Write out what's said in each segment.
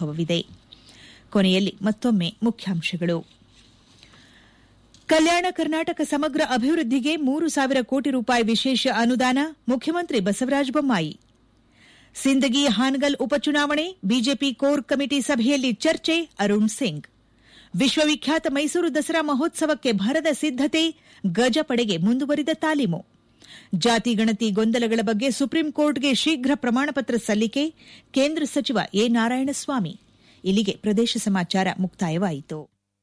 ಸಂಭವವಿದೆ ಕೊನೆಯಲ್ಲಿ ಮತ್ತೊಮ್ಮೆ ಮುಖ್ಯಾಂಶಗಳು ಕಲ್ಯಾಣ ಕರ್ನಾಟಕ ಸಮಗ್ರ ಅಭಿವೃದ್ಧಿಗೆ ಮೂರು ಸಾವಿರ ಕೋಟಿ ರೂಪಾಯಿ ವಿಶೇಷ ಅನುದಾನ ಮುಖ್ಯಮಂತ್ರಿ ಬಸವರಾಜ ಬೊಮ್ಮಾಯಿ ಸಿಂದಗಿ ಹಾನಗಲ್ ಉಪಚುನಾವಣೆ ಬಿಜೆಪಿ ಕೋರ್ ಕಮಿಟಿ ಸಭೆಯಲ್ಲಿ ಚರ್ಚೆ ಅರುಣ್ ಸಿಂಗ್ ವಿಶ್ವವಿಖ್ಯಾತ ಮೈಸೂರು ದಸರಾ ಮಹೋತ್ಸವಕ್ಕೆ ಭರದ ಸಿದ್ದತೆ ಗಜಪಡೆಗೆ ಮುಂದುವರಿದ ತಾಲೀಮು ಜಾತಿ ಗಣತಿ ಗೊಂದಲಗಳ ಬಗ್ಗೆ ಸುಪ್ರೀಂ ಕೋರ್ಟ್ಗೆ ಶೀಘ್ರ ಪ್ರಮಾಣಪತ್ರ ಸಲ್ಲಿಕೆ ಕೇಂದ್ರ ಸಚಿವ ಎ ನಾರಾಯಣಸ್ವಾಮಿ ಇಲ್ಲಿಗೆ ಪ್ರದೇಶ ಸಮಾಚಾರ ಮುಕ್ತಾಯವಾಯಿತು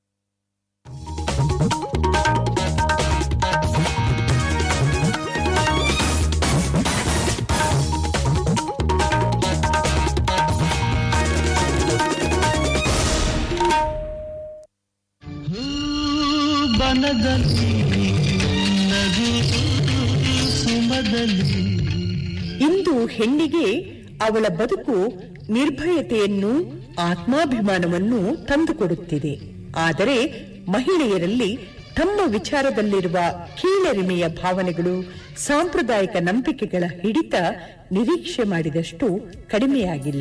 ಬನದಲ್ಲಿ ನಗು ಸುಮದಲ್ಲಿ ಇಂದು ಹೆಣ್ಣಿಗೆ ಅವಳ ಬದುಕು ನಿರ್ಭಯತೆಯನ್ನು ಆತ್ಮಾಭಿಮಾನವನ್ನು ತಂದುಕೊಡುತ್ತಿದೆ ಆದರೆ ಮಹಿಳೆಯರಲ್ಲಿ ತಮ್ಮ ವಿಚಾರದಲ್ಲಿರುವ ಕೀಳರಿಮೆಯ ಭಾವನೆಗಳು ಸಾಂಪ್ರದಾಯಿಕ ನಂಬಿಕೆಗಳ ಹಿಡಿತ ನಿರೀಕ್ಷೆ ಮಾಡಿದಷ್ಟು ಕಡಿಮೆಯಾಗಿಲ್ಲ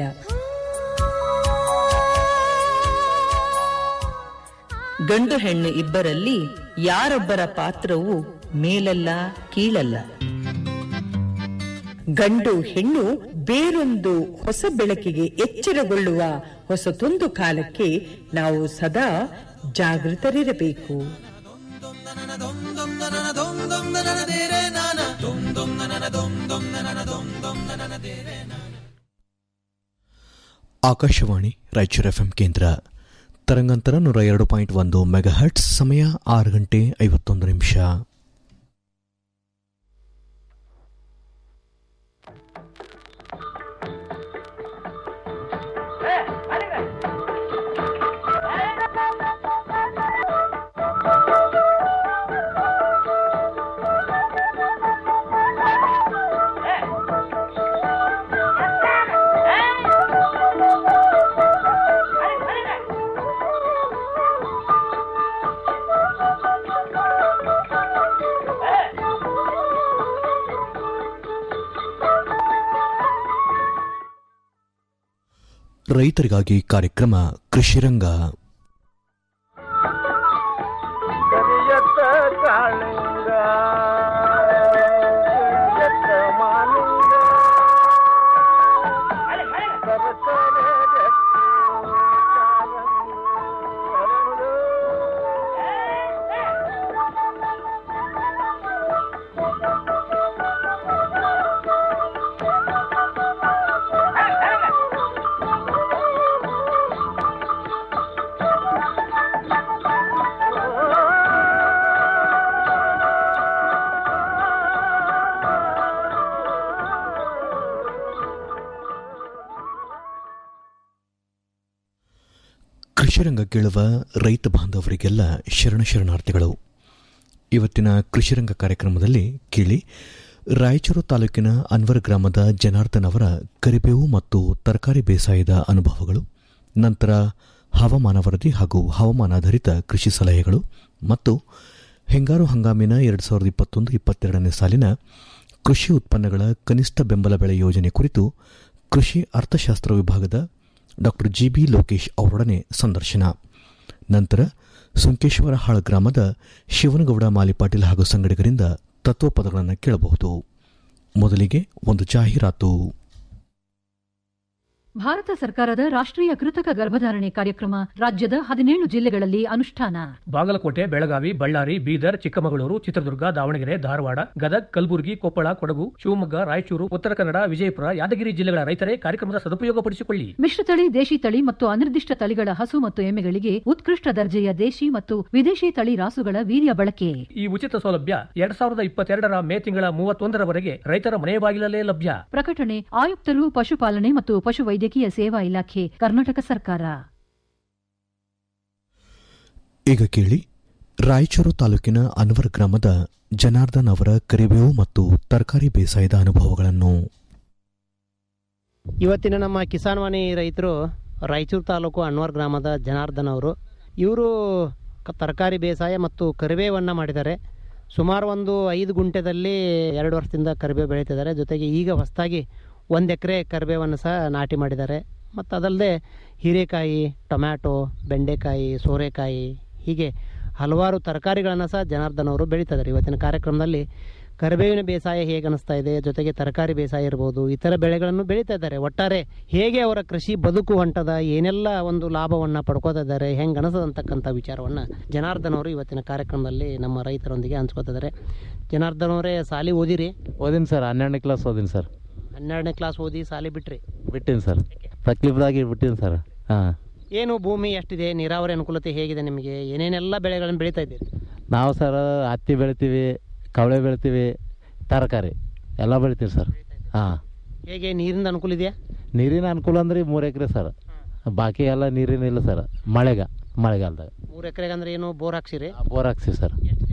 ಗಂಡು ಹೆಣ್ಣು ಇಬ್ಬರಲ್ಲಿ ಯಾರೊಬ್ಬರ ಪಾತ್ರವು ಮೇಲಲ್ಲ ಕೀಳಲ್ಲ ಗಂಡು ಹೆಣ್ಣು ಬೇರೊಂದು ಹೊಸ ಬೆಳಕಿಗೆ ಎಚ್ಚರಗೊಳ್ಳುವ ಹೊಸತೊಂದು ಕಾಲಕ್ಕೆ ನಾವು ಸದಾ ಜಾಗೃತರಿರಬೇಕು ಆಕಾಶವಾಣಿ ರಾಯಚೂರು ಎಫ್ಎಂ ಕೇಂದ್ರ ತರಂಗಾಂತರ ನೂರ ಎರಡು ಪಾಯಿಂಟ್ ಒಂದು ಮೆಗಾಹರ್ಟ್ಸ್ ಸಮಯ ಆರು ಗಂಟೆ ಐವತ್ತೊಂದು ನಿಮಿಷ ರೈತರಿಗಾಗಿ ಕಾರ್ಯಕ್ರಮ ಕೃಷಿರಂಗ ಕರಿಯತ್ತ ಕಾಳಿಂಗ ಕರಿಯತ್ತ ಮಾಲಿಂಗ ಸರಸರ ಗಟ್ಟಿ ಕಾರಂಗಿ ಹರಳು. ಕೃಷಿರಂಗ ಕೇಳುವ ರೈತ ಬಾಂಧವರಿಗೆಲ್ಲ ಶರಣ ಶರಣಾರ್ಥಿಗಳು ಇವತ್ತಿನ ಕೃಷಿರಂಗ ಕಾರ್ಯಕ್ರಮದಲ್ಲಿ ಕೇಳಿ ರಾಯಚೂರು ತಾಲೂಕಿನ ಅನ್ವರ್ ಗ್ರಾಮದ ಜನಾರ್ದನ್ ಅವರ ಕರಿಬೇವು ಮತ್ತು ತರಕಾರಿ ಬೇಸಾಯದ ಅನುಭವಗಳು ನಂತರ ಹವಾಮಾನ ವರದಿ ಹಾಗೂ ಹವಾಮಾನಾಧಾರಿತ ಕೃಷಿ ಸಲಹೆಗಳು ಮತ್ತು ಹೆಂಗಾರು ಹಂಗಾಮಿನ ಎರಡು ಸಾವಿರದ ಇಪ್ಪತ್ತೊಂದು ಇಪ್ಪತ್ತೆರಡನೇ ಸಾಲಿನ ಕೃಷಿ ಉತ್ಪನ್ನಗಳ ಕನಿಷ್ಠ ಬೆಂಬಲ ಬೆಲೆ ಯೋಜನೆ ಕುರಿತು ಕೃಷಿ ಅರ್ಥಶಾಸ್ತ್ರ ವಿಭಾಗದ ಡಾಕ್ಟರ್ ಜಿಬಿ ಲೋಕೇಶ್ ಅವರೊಡನೆ ಸಂದರ್ಶನ ನಂತರ ಸುಂಕೇಶ್ವರ ಹಾಳ ಗ್ರಾಮದ ಶಿವನಗೌಡ ಮಾಲಿಪಾಟೀಲ್ ಹಾಗೂ ಸಂಗಡಿಗರಿಂದ ತತ್ವಪದಗಳನ್ನು ಕೇಳಬಹುದು ಮೊದಲಿಗೆ ಒಂದು ಜಾಹೀರಾತು ಭಾರತ ಸರ್ಕಾರದ ರಾಷ್ಟ್ರೀಯ ಕೃತಕ ಗರ್ಭಧಾರಣೆ ಕಾರ್ಯಕ್ರಮ ರಾಜ್ಯದ ಹದಿನೇಳು ಜಿಲ್ಲೆಗಳಲ್ಲಿ ಅನುಷ್ಠಾನ ಬಾಗಲಕೋಟೆ ಬೆಳಗಾವಿ ಬಳ್ಳಾರಿ ಬೀದರ್ ಚಿಕ್ಕಮಗಳೂರು ಚಿತ್ರದುರ್ಗ ದಾವಣಗೆರೆ ಧಾರವಾಡ ಗದಗ್ ಕಲಬುರಗಿ ಕೊಪ್ಪಳ ಕೊಡಗು ಶಿವಮೊಗ್ಗ ರಾಯಚೂರು ಉತ್ತರ ಕನ್ನಡ ವಿಜಯಪುರ ಯಾದಗಿರಿ ಜಿಲ್ಲೆಗಳ ರೈತರೇ ಕಾರ್ಯಕ್ರಮದ ಸದುಪಯೋಗಪಡಿಸಿಕೊಳ್ಳಿ ಮಿಶ್ರತಳಿ ದೇಶಿ ತಳಿ ಮತ್ತು ಅನಿರ್ದಿಷ್ಟ ತಳಿಗಳ ಹಸು ಮತ್ತು ಎಮ್ಮೆಗಳಿಗೆ ಉತ್ಕೃಷ್ಟ ದರ್ಜೆಯ ದೇಶಿ ಮತ್ತು ವಿದೇಶಿ ತಳಿ ರಾಸುಗಳ ವೀರ್ಯ ಬಳಕೆ ಈ ಉಚಿತ ಸೌಲಭ್ಯ ಎರಡ್ ಸಾವಿರದ ಇಪ್ಪತ್ತೆರಡರ ಮೇ ತಿಂಗಳ ಮೂವತ್ತೊಂದರವರೆಗೆ ರೈತರ ಮನೆ ಬಾಗಿಲಲ್ಲೇ ಲಭ್ಯ ಪ್ರಕಟಣೆ ಆಯುಕ್ತರು ಪಶುಪಾಲನೆ ಮತ್ತು ಪಶುವೈದ್ಯಕೀಯ ಸೇವಾ ಇಲಾಖೆ ಕರ್ನಾಟಕ ಸರ್ಕಾರ ಈಗ ಕೇಳಿ ರಾಯಚೂರು ತಾಲೂಕಿನ ಅನ್ವರ್ ಗ್ರಾಮದ ಜನಾರ್ದನ್ ಅವರ ಕರಿಬೇವು ಮತ್ತು ತರಕಾರಿ ಬೇಸಾಯದ ಅನುಭವಗಳನ್ನು ಇವತ್ತಿನ ನಮ್ಮ ಕಿಸಾನ್ ವಾಣಿ ರೈತರು ರಾಯಚೂರು ತಾಲೂಕು ಅನ್ವರ್ ಗ್ರಾಮದ ಜನಾರ್ದನ್ ಅವರು ಇವರು ಕ- ತರಕಾರಿ ಬೇಸಾಯ ಮತ್ತು ಕರಿಬೇವನ್ನು ಮಾಡಿದ್ದಾರೆ ಸುಮಾರು ಒಂದು ಐದು ಗುಂಟೆದಲ್ಲಿ ಎರಡು ವರ್ಷದಿಂದ ಕರಿಬೇವು ಬೆಳೀತಿದ್ದಾರೆ ಜೊತೆಗೆ ಈಗ ಹೊಸದಾಗಿ ಒಂದು ಎಕರೆ ಕರಿಬೇವನ್ನು ಸಹ ನಾಟಿ ಮಾಡಿದ್ದಾರೆ ಮತ್ತು ಅದಲ್ಲದೆ ಹೀರೆಕಾಯಿ ಟೊಮ್ಯಾಟೊ ಬೆಂಡೆಕಾಯಿ ಸೋರೆಕಾಯಿ ಹೀಗೆ ಹಲವಾರು ತರಕಾರಿಗಳನ್ನು ಸಹ ಜನಾರ್ದನ್ ಅವರು ಬೆಳೀತಾ ಇದ್ದಾರೆ ಇವತ್ತಿನ ಕಾರ್ಯಕ್ರಮದಲ್ಲಿ ಕರಿಬೇವಿನ ಬೇಸಾಯ ಹೇಗೆ ಅನಿಸ್ತಾ ಇದೆ ಜೊತೆಗೆ ತರಕಾರಿ ಬೇಸಾಯ ಇರ್ಬೋದು ಇತರ ಬೆಳೆಗಳನ್ನು ಬೆಳೀತಾ ಇದ್ದಾರೆ ಒಟ್ಟಾರೆ ಹೇಗೆ ಅವರ ಕೃಷಿ ಬದುಕು ಹೊಂಟದ ಏನೆಲ್ಲ ಒಂದು ಲಾಭವನ್ನು ಪಡ್ಕೋತಾ ಇದ್ದಾರೆ ಹೆಂಗೆ ಅನಿಸದಂತಕ್ಕಂಥ ವಿಚಾರವನ್ನು ಜನಾರ್ದನ್ ಅವರು ಇವತ್ತಿನ ಕಾರ್ಯಕ್ರಮದಲ್ಲಿ ನಮ್ಮ ರೈತರೊಂದಿಗೆ ಹಂಚ್ಕೋತಿದ್ದಾರೆ ಜನಾರ್ದನ್ ಅವರೇ ಸಾಲಿ ಓದಿರಿ ಓದಿನಿ ಸರ್ ಹನ್ನೆರಡನೇ ಕ್ಲಾಸ್ ಓದಿನಿ ಸರ್ ಹನ್ನೆರಡನೇ ಕ್ಲಾಸ್ ಓದಿ ಸಾಲಿ ಬಿಟ್ರಿ ಬಿಟ್ಟಿನಿ ಸರ್ ತಕ್ಲೀಫ್ದಾಗಿ ಬಿಟ್ಟಿನಿ ಸರ್ ಹಾಂ ಏನು ಭೂಮಿ ಎಷ್ಟಿದೆ ನೀರಾವರಿ ಅನುಕೂಲತೆ ಹೇಗಿದೆ ನಿಮಗೆ ಏನೇನೆಲ್ಲ ಬೆಳೆಗಳನ್ನು ಬೆಳೀತಾ ಇದ್ದೀರಿ ನಾವು ಸರ್ ಹತ್ತಿ ಬೆಳಿತೀವಿ ಕವಳೆ ಬೆಳಿತೀವಿ ತರಕಾರಿ ಎಲ್ಲ ಬೆಳಿತೀವಿ ಸರ್ ಹಾಂ ಹೇಗೆ ನೀರಿನ ಅನುಕೂಲ ಇದೆಯಾ ನೀರಿನ ಅನುಕೂಲ ಅಂದ್ರೆ ಮೂರು ಎಕರೆ ಸರ್ ಬಾಕಿ ಎಲ್ಲ ನೀರಿನ ಇಲ್ಲ ಸರ್ ಮಳೆಗ ಮಳೆಗಾಲದಾಗ ಮೂರು ಎಕರೆಗೆ ಅಂದ್ರೆ ಏನು ಬೋರ್ ಹಾಕ್ಸಿರಿ ಬೋರ್ ಹಾಕ್ಸಿವಿ ಸರ್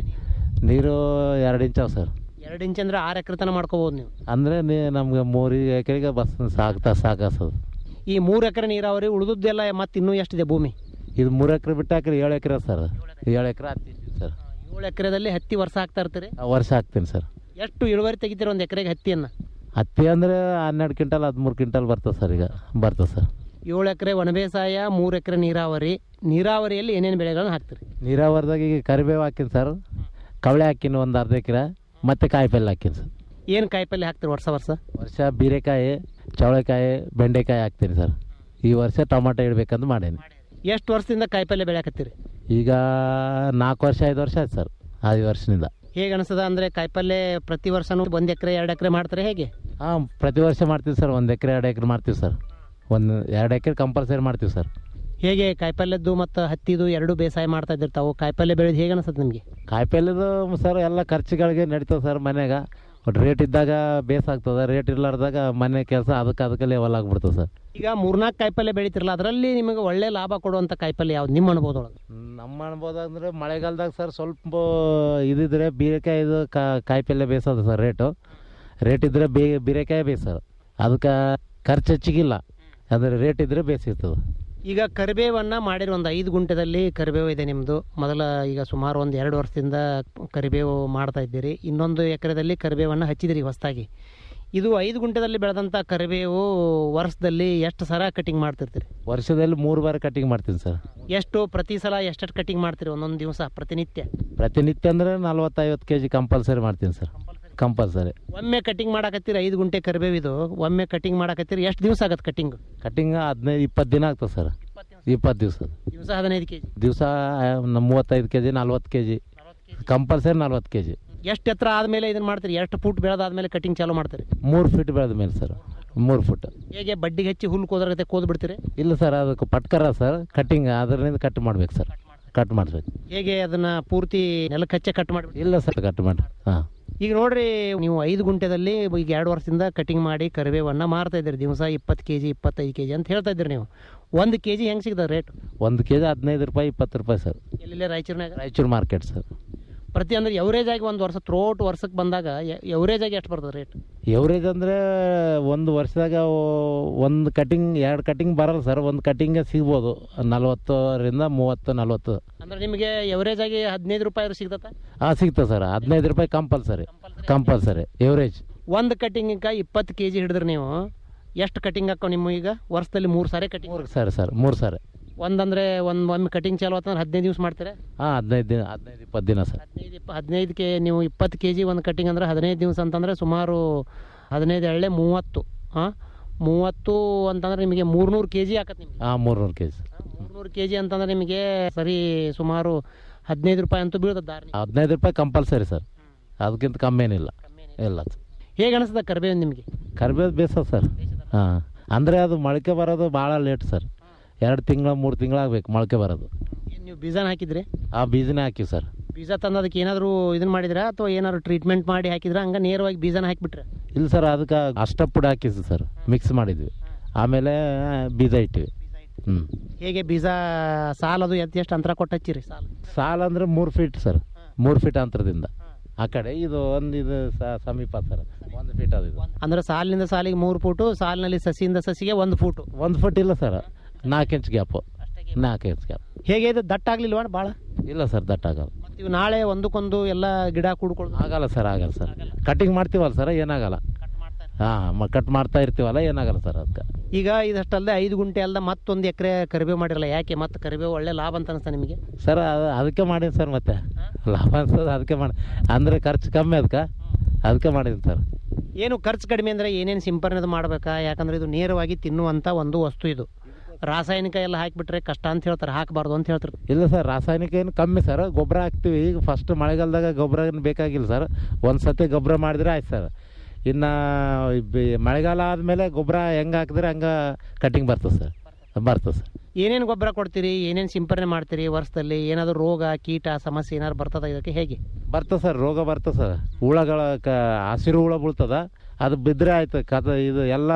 ನೀರು ಎರಡು ಇಂಚ್ ಅವ ಸರ್ ಎರಡು ಇಂಚ್ ಅಂದ್ರೆ ಆರು ಎಕರೆ ತನಕ ಮಾಡ್ಕೋಬೋದು ನೀವು ಅಂದರೆ ನೀ ನಮ್ಗೆ ಮೂರು ಎಕರೆಗೆ ಬಸ್ ಸಾಕ್ತಾ ಸಾಕಸ್ತದ ಈ ಮೂರು ಎಕರೆ ನೀರಾವರಿ ಉಳಿದದ್ದೆಲ್ಲ ಮತ್ತೆ ಇನ್ನೂ ಎಷ್ಟಿದೆ ಭೂಮಿ ಇದು ಮೂರು ಎಕರೆ ಬಿಟ್ಟು ಹಾಕಿರಿ ಏಳು ಎಕರೆ ಸರ್ ಏಳು ಎಕರೆ ಹತ್ತಿ ಸರ್ ಏಳು ಎಕರೆದಲ್ಲಿ ಹತ್ತಿ ವರ್ಷ ಹಾಕ್ತಾ ಇರ್ತೀರಿ ಆ ವರ್ಷ ಹಾಕ್ತೀನಿ ಸರ್ ಎಷ್ಟು ಇಳುವರಿ ತೆಗಿತೀರಿ ಒಂದು ಎಕರೆಗೆ ಹತ್ತಿಯನ್ನು ಹತ್ತಿ ಅಂದರೆ ಹನ್ನೆರಡು ಕ್ವಿಂಟಲ್ ಹದಿಮೂರು ಕ್ವಿಂಟಲ್ ಬರ್ತದೆ ಸರ್ ಈಗ ಬರ್ತದೆ ಸರ್ ಏಳು ಎಕರೆ ಒಣಬೇಸಾಯ ಮೂರು ಎಕರೆ ನೀರಾವರಿ ನೀರಾವರಿಯಲ್ಲಿ ಏನೇನು ಬೆಳೆಗಳನ್ನ ಹಾಕ್ತೀರಿ ನೀರಾವರಿದಾಗ ಈಗ ಕರಿಬೇವು ಹಾಕಿನಿ ಸರ್ ಕವಳೆ ಹಾಕಿನಿ ಒಂದು ಅರ್ಧ ಎಕರೆ ಮತ್ತು ಕಾಯಿಪಲ್ಲೆ ಹಾಕಿನಿ ಸರ್ ಏನು ಕಾಯಿಪಲ್ಲೆ ಹಾಕ್ತೀರಿ ವರ್ಷ ವರ್ಷ ವರ್ಷ ಬೀರೆಕಾಯಿ ಚವಳೆಕಾಯಿ ಬೆಂಡೆಕಾಯಿ ಹಾಕ್ತೀನಿ ಸರ್ ಈ ವರ್ಷ ಟೊಮಾಟೊ ಇಡ್ಬೇಕಂತ ಮಾಡೀನಿ ಎಷ್ಟು ವರ್ಷದಿಂದ ಕಾಯಿಪಲ್ಲೆ ಬೆಳೆಯಾಕತ್ತೀರಿ ಈಗ ನಾಲ್ಕು ವರ್ಷ ಐದು ವರ್ಷ ಆಯ್ತು ಸರ್ ಐದು ವರ್ಷದಿಂದ ಹೇಗೆ ಅನಿಸ್ತದ ಅಂದರೆ ಕಾಯಿಪಲ್ಲೆ ಪ್ರತಿ ವರ್ಷನೂ ಒಂದು ಎಕರೆ ಎರಡು ಎಕರೆ ಮಾಡ್ತಾರೆ ಹೇಗೆ ಹಾಂ ಪ್ರತಿ ವರ್ಷ ಮಾಡ್ತೀವಿ ಸರ್ ಒಂದು ಎಕರೆ ಎರಡು ಎಕರೆ ಮಾಡ್ತೀವಿ ಸರ್ ಒಂದು ಎರಡು ಎಕರೆ ಕಂಪಲ್ಸರಿ ಮಾಡ್ತೀವಿ ಸರ್ ಹೇಗೆ ಕಾಯಿಪಲ್ಯದ್ದು ಮತ್ತು ಹತ್ತಿದು ಎರಡೂ ಬೇಸಾಯ ಮಾಡ್ತಾ ಇದ್ದೀರಿ ತಾವು ಕಾಯಿಪಲ್ಲೆ ಬೆಳೆದು ಹೇಗೆ ಅನಿಸ್ತದೆ ನಿಮಗೆ ಕಾಯಿಪಲ್ಯದು ಸರ್ ಎಲ್ಲ ಖರ್ಚುಗಳಿಗೆ ನಡೀತದೆ ಸರ್ ಮನ್ಯಾಗ ಬಟ್ ರೇಟ್ ಇದ್ದಾಗ ಬೇಸಾಗ್ತದೆ ರೇಟ್ ಇರ್ಲಾರ್ದಾಗ ಮನೆ ಕೆಲಸ ಅದಕ್ಕೆ ಅದಕ್ಕೆ ಲೆವೆಲ್ ಆಗ್ಬಿಡ್ತದೆ ಸರ್ ಈಗ ಮೂರ್ನಾಲ್ಕು ಕಾಯಿಪಲ್ಲೆ ಬೆಳಿತಿರಲ್ಲ ಅದರಲ್ಲಿ ನಿಮಗೆ ಒಳ್ಳೆ ಲಾಭ ಕೊಡುವಂಥ ಕಾಯಿಪಲ್ಲೆ ಯಾವ್ದು ನಿಮ್ಮ ಅನುಭವದೊಳಗೆ ನಮ್ಮ ಅನ್ಬೋದು ಅಂದ್ರೆ ಮಳೆಗಾಲದಾಗ ಸರ್ ಸ್ವಲ್ಪ ಇದಿದ್ರೆ ಬೀರೆಕಾಯಿದು ಕಾಯಿಪಲ್ಯ ಬೇಯಿಸೋದು ಸರ್ ರೇಟು ರೇಟ್ ಇದ್ರೆ ಬೇ ಬೀರೆಕಾಯಿ ಬೇಯಿಸೋದು ಅದಕ್ಕೆ ಖರ್ಚು ಹೆಚ್ಚಿಗಿಲ್ಲ ಅಂದರೆ ರೇಟ್ ಇದ್ರೆ ಬೇಯಿಸಿರ್ತದೆ ಈಗ ಕರಿಬೇವನ್ನು ಮಾಡಿರೋ ಒಂದು ಐದು ಗುಂಟೆದಲ್ಲಿ ಕರಿಬೇವು ಇದೆ ನಿಮ್ಮದು ಮೊದಲ ಈಗ ಸುಮಾರು ಒಂದು ಎರಡು ವರ್ಷದಿಂದ ಕರಿಬೇವು ಮಾಡ್ತಾ ಇದ್ದೀರಿ ಇನ್ನೊಂದು ಎಕರೆದಲ್ಲಿ ಕರಿಬೇವನ್ನು ಹಚ್ಚಿದಿರಿ ಹೊಸದಾಗಿ ಇದು ಐದು ಗುಂಟೆದಲ್ಲಿ ಬೆಳೆದಂಥ ಕರಿಬೇವು ವರ್ಷದಲ್ಲಿ ಎಷ್ಟು ಸರ ಕಟಿಂಗ್ ಮಾಡ್ತಿರ್ತೀರಿ ವರ್ಷದಲ್ಲಿ ಮೂರು ಬಾರಿ ಕಟಿಂಗ್ ಮಾಡ್ತೀನಿ ಸರ್ ಎಷ್ಟು ಪ್ರತಿ ಸಲ ಎಷ್ಟೆಷ್ಟು ಕಟಿಂಗ್ ಮಾಡ್ತೀರಿ ಒಂದೊಂದು ದಿವಸ ಪ್ರತಿನಿತ್ಯ ಪ್ರತಿನಿತ್ಯ ಅಂದರೆ ನಲ್ವತ್ತೈವತ್ತು ಕೆ ಜಿ ಕಂಪಲ್ಸರಿ ಮಾಡ್ತೀನಿ ಸರ್ ಕಂಪಲ್ಸರಿ ಒಮ್ಮೆ ಕಟಿಂಗ್ ಮಾಡಕತ್ತೀರಿ ಐದು ಗುಂಟೆ ಕರಿಬೇವಿದು ಒಮ್ಮೆ ಕಟಿಂಗ್ ಮಾಡಕತ್ತೀರಿ ಎಷ್ಟು ದಿವಸ ಆಗತ್ತೆ ಕಟಿಂಗ್ ಕಟಿಂಗ್ ಹದಿನೈದು ಇಪ್ಪತ್ತು ದಿನ ಆಗ್ತದೆ ಸರ್ ಇಪ್ಪತ್ತು ದಿವಸ ದಿವಸ ಹದಿನೈದು ಕೆ ಜಿ ದಿವಸ ಮೂವತ್ತೈದು ಕೆ ಜಿ ನಲ್ವತ್ತು ಕೆ ಜಿ ಕಂಪಲ್ಸರಿ ನಲ್ವತ್ತು ಕೆ ಜಿ ಎಷ್ಟು ಎತ್ತರ ಆದಮೇಲೆ ಇದನ್ನ ಮಾಡ್ತೀರಿ ಎಷ್ಟು ಫುಟ್ ಬೆಳೆದಾದ್ಮೇಲೆ ಕಟಿಂಗ್ ಚಾಲೂ ಮಾಡ್ತೀರಿ ಮೂರು ಫೀಟ್ ಬೆಳೆದ ಮೇಲೆ ಸರ್ ಮೂರು ಫುಟ್ ಹೇಗೆ ಬಡ್ಡಿಗೆ ಹಚ್ಚಿ ಹುಲ್ಲು ಕೋದ್ರಗತೆ ಕೋದ್ ಬಿಡ್ತೀರಿ ಇಲ್ಲ ಸರ್ ಅದಕ್ಕೆ ಪಟ್ಕರ ಸರ್ ಕಟ್ಟಿಂಗ್ ಅದರಿಂದ ಕಟ್ ಮಾಡ್ಬೇಕು ಸರ್ ಕಟ್ ಮಾಡಿಸ್ಬೇಕು ಹೇಗೆ ಅದನ್ನ ಪೂರ್ತಿ ನೆಲಕ್ಕೆ ಹಚ್ಚೆ ಕಟ್ ಮಾಡಿಬಿಡಿ ಇಲ್ಲ ಸರ್ ಕಟ್ ಮಾಡಿ ಹಾಂ ಈಗ ನೋಡ್ರಿ ನೀವು ಐದು ಗುಂಟೆದಲ್ಲಿ ಈಗ ಎರಡು ವರ್ಷದಿಂದ ಕಟಿಂಗ್ ಮಾಡಿ ಕರಿಬೇವನ್ನ ಮಾರ್ತಾ ಇದ್ದೀರಿ ದಿವಸ ಇಪ್ಪತ್ತು ಕೆ ಜಿ ಇಪ್ಪತ್ತೈದು ಕೆ ಜಿ ಅಂತ ಹೇಳ್ತಾ ಇದ್ದೀರಿ ನೀವು ಒಂದು ಕೆ ಜಿ ಹೆಂಗೆ ಸಿಗ್ತದೆ ರೇಟ್ ಒಂದು ಕೆ ಜಿ ಹದಿನೈದು ರೂಪಾಯಿ ಇಪ್ಪತ್ತು ರೂಪಾಯಿ ಸರ್ ಎಲ್ಲೆಲ್ಲೇ ರಾಯಚೂರಿನಾಗ ರಾಯಚೂರು ಮಾರ್ಕೆಟ್ ಸರ್ ಪ್ರತಿ ಅಂದ್ರೆ ಎವರೇಜ್ ಆಗಿ ಒಂದು ವರ್ಷ ಥ್ರೋಟ್ ವರ್ಷಕ್ಕೆ ಬಂದಾಗ ಎವರೇಜ್ ಆಗಿ ಎಷ್ಟು ಬರ್ತದೆ ರೇಟ್ ಎವರೇಜ್ ಅಂದರೆ ಒಂದು ವರ್ಷದಾಗ ಒಂದು ಕಟಿಂಗ್ ಎರಡು ಕಟಿಂಗ್ ಬರಲ್ಲ ಸರ್ ಒಂದು ಕಟಿಂಗ್ ಸಿಗ್ಬೋದು ನಲ್ವತ್ತರಿಂದ ಮೂವತ್ತು ನಲ್ವತ್ತು ಅಂದ್ರೆ ನಿಮಗೆ ಎವರೇಜ್ ಆಗಿ ಹದಿನೈದು ರೂಪಾಯಿ ಸಿಗ್ತದ ಹಾಂ ಸಿಗ್ತದೆ ಸರ್ ಹದಿನೈದು ರೂಪಾಯಿ ಕಂಪಲ್ಸರಿ ಕಂಪಲ್ಸರಿ ಎವರೇಜ್ ಒಂದು ಕಟಿಂಗಿಗೆ ಇಪ್ಪತ್ತು ಕೆ ಜಿ ಹಿಡಿದ್ರೆ ನೀವು ಎಷ್ಟು ಕಟಿಂಗ್ ಹಾಕೋ ನಿಮ್ಮ ಈಗ ವರ್ಷದಲ್ಲಿ ಮೂರು ಸಾರಿ ಕಟಿಂಗ್ ಮೂರು ಸರಿ ಸರ್ ಮೂರು ಸರಿ ಒಂದಂದ್ರೆ ಒಂದು ಒಮ್ಮೆ ಕಟಿಂಗ್ ಚಾಲು ಆತಂದ್ರೆ ಹದಿನೈದು ದಿವಸ ಮಾಡ್ತೀರಾ ಹಾಂ ಹದಿನೈದು ದಿನ ಹದಿನೈದು ಇಪ್ಪತ್ತು ದಿನ ಸರ್ ಹದಿನೈದು ಇಪ್ಪ ಹದಿನೈದು ಕೆ ನೀವು ಇಪ್ಪತ್ತು ಕೆ ಜಿ ಒಂದು ಕಟಿಂಗ್ ಅಂದ್ರೆ ಹದಿನೈದು ದಿವಸ ಅಂತಂದರೆ ಸುಮಾರು ಹದಿನೈದು ಎಳ್ಳೆ ಮೂವತ್ತು ಹಾಂ ಮೂವತ್ತು ಅಂತಂದ್ರೆ ನಿಮಗೆ ಮೂರ್ನೂರು ಕೆ ಜಿ ಆಕತ್ತೆ ನಿಮಗೆ ಹಾಂ ಮೂರ್ನೂರು ಕೆ ಜಿ ಮೂರ್ನೂರು ಕೆ ಜಿ ಅಂತಂದ್ರೆ ನಿಮಗೆ ಸರಿ ಸುಮಾರು ಹದಿನೈದು ರೂಪಾಯಿ ಅಂತೂ ಬೀಳ್ತದೆ ದಾರಿ ಹದಿನೈದು ರೂಪಾಯಿ ಕಂಪಲ್ಸರಿ ಸರ್ ಅದಕ್ಕಿಂತ ಕಮ್ಮಿ ಏನಿಲ್ಲ ಇಲ್ಲ ಸರ್ ಹೇಗೆ ಅನಿಸ್ತದೆ ಕರಿಬೇವು ನಿಮಗೆ ಕರಿಬೇವು ಬೇಸದ ಸರ್ ಹಾಂ ಅಂದರೆ ಅದು ಮೊಳಕೆ ಬರೋದು ಭಾಳ ಲೇಟ್ ಸರ್ ಎರಡು ತಿಂಗಳ ಮೂರು ತಿಂಗಳಾಗಬೇಕು ಮೊಳಕೆ ಬರೋದು ಏನ್ ನೀವು ಬೀಜನ ಹಾಕಿದ್ರಿ ಆ ಬೀಜನೇ ಹಾಕಿವಿ ಸರ್ ಬೀಜ ತಂದು ಅದಕ್ಕೆ ಏನಾದರೂ ಇದನ್ನ ಮಾಡಿದ್ರಾ ಅಥವಾ ಏನಾದ್ರು ಟ್ರೀಟ್ಮೆಂಟ್ ಮಾಡಿ ಹಾಕಿದ್ರಾ ಹಂಗೆ ನೇರವಾಗಿ ಬೀಜನ ಹಾಕಿಬಿಟ್ರೆ ಇಲ್ಲ ಸರ್ ಅದಕ್ಕೆ ಅಷ್ಟಪುಡಿ ಹಾಕಿದ್ವಿ ಸರ್ ಮಿಕ್ಸ್ ಮಾಡಿದ್ವಿ ಆಮೇಲೆ ಬೀಜ ಇಟ್ಟಿವಿ ಹ್ಞೂ ಹೇಗೆ ಬೀಜ ಸಾಲದು ಎತ್ತು ಎಷ್ಟು ಅಂತರ ಕೊಟ್ಟು ಹಚ್ಚಿರಿ ಸಾಲ ಸಾಲ ಅಂದರೆ ಮೂರು ಫೀಟ್ ಸರ್ ಮೂರು ಫೀಟ್ ಅಂತರದಿಂದ ಆ ಕಡೆ ಇದು ಒಂದು ಇದು ಸ- ಸಮೀಪ ಸರ್ ಒಂದು ಫೀಟ್ ಅದು ಇದು ಅಂದ್ರೆ ಸಾಲಿನಿಂದ ಸಾಲಿಗೆ ಮೂರು ಫೂಟು ಸಾಲಿನಲ್ಲಿ ಸಸಿಯಿಂದ ಸಸಿಗೆ ಒಂದು ಫೂಟು ಒಂದು ಫುಟ್ ಇಲ್ಲ ಸರ್ ನಾಲ್ಕು ಇಂಚ್ ಗ್ಯಾಪು ನಾಲ್ಕು ಇಂಚ್ ಗ್ಯಾಪ್ ಹೇಗೆ ಇದು ದಟ್ಟ ಆಗ್ಲಿಲ್ವಾ ಭಾಳ ಇಲ್ಲ ಸರ್ ದಟ್ಟ ಆಗಲ್ಲ ಮತ್ತು ಇವು ನಾಳೆ ಒಂದಕ್ಕೊಂದು ಎಲ್ಲ ಗಿಡ ಕೂಡ್ಕೊಳ್ಳೋದು ಆಗಲ್ಲ ಸರ್ ಆಗಲ್ಲ ಸರ್ ಕಟಿಂಗ್ ಮಾಡ್ತೀವಲ್ಲ ಸರ್ ಏನಾಗಲ್ಲ ಹಾಂ ಕಟ್ ಮಾಡ್ತಾ ಇರ್ತೀವಲ್ಲ ಏನಾಗಲ್ಲ ಸರ್ ಅದಕ್ಕೆ ಈಗ ಇದಷ್ಟಲ್ಲದೆ ಐದು ಗುಂಟೆ ಅಲ್ದ ಮತ್ತೊಂದು ಎಕರೆ ಕರಿಬೇವು ಮಾಡಿರಲ್ಲ ಯಾಕೆ ಮತ್ತೆ ಕರಿಬೇವು ಒಳ್ಳೆ ಲಾಭ ಅಂತ ಅನಿಸ್ತಾ ನಿಮಗೆ ಸರ್ ಅದು ಅದಕ್ಕೆ ಮಾಡೀನಿ ಸರ್ ಮತ್ತೆ ಲಾಭ ಅನ್ಸೋದು ಅದಕ್ಕೆ ಮಾಡಿ ಅಂದರೆ ಖರ್ಚು ಕಮ್ಮಿ ಅದಕ್ಕೆ ಅದಕ್ಕೆ ಮಾಡೀನಿ ಸರ್ ಏನು ಖರ್ಚು ಕಡಿಮೆ ಅಂದರೆ ಏನೇನು ಸಿಂಪರಣೆ ಮಾಡಬೇಕಾ ಯಾಕಂದ್ರೆ ಇದು ನೇರವಾಗಿ ತಿನ್ನುವಂಥ ಒಂದು ವಸ್ತು ಇದು ರಾಸಾಯನಿಕ ಎಲ್ಲ ಹಾಕಿಬಿಟ್ರೆ ಕಷ್ಟ ಅಂತ ಹೇಳ್ತಾರೆ ಹಾಕಬಾರ್ದು ಅಂತ ಹೇಳ್ತಾರೆ ಇಲ್ಲ ಸರ್ ರಾಸಾಯನಿಕ ಏನು ಕಮ್ಮಿ ಸರ್ ಗೊಬ್ಬರ ಹಾಕ್ತೀವಿ ಈಗ ಫಸ್ಟ್ ಮಳೆಗಾಲದಾಗ ಗೊಬ್ಬರ ಏನು ಬೇಕಾಗಿಲ್ಲ ಸರ್ ಒಂದು ಸತಿ ಗೊಬ್ಬರ ಮಾಡಿದ್ರೆ ಆಯ್ತು ಸರ್ ಇನ್ನು ಬಿ- ಮಳೆಗಾಲ ಆದಮೇಲೆ ಗೊಬ್ಬರ ಹೆಂಗೆ ಹಾಕಿದ್ರೆ ಹಂಗೆ ಕಟಿಂಗ್ ಬರ್ತದೆ ಸರ್ ಬರ್ತದೆ ಸರ್ ಏನೇನು ಗೊಬ್ಬರ ಕೊಡ್ತೀರಿ ಏನೇನು ಸಿಂಪರಣೆ ಮಾಡ್ತೀರಿ ವರ್ಷದಲ್ಲಿ ಏನಾದರೂ ರೋಗ ಕೀಟ ಸಮಸ್ಯೆ ಏನಾದ್ರು ಬರ್ತದ ಇದಕ್ಕೆ ಹೇಗೆ ಬರ್ತದೆ ಸರ್ ರೋಗ ಬರ್ತದೆ ಸರ್ ಹುಳಗಳ ಕ ಹಸಿರು ಹುಳ ಬೀಳ್ತದ ಅದು ಬಿದ್ದರೆ ಆಯ್ತು ಕದ ಇದು ಎಲ್ಲ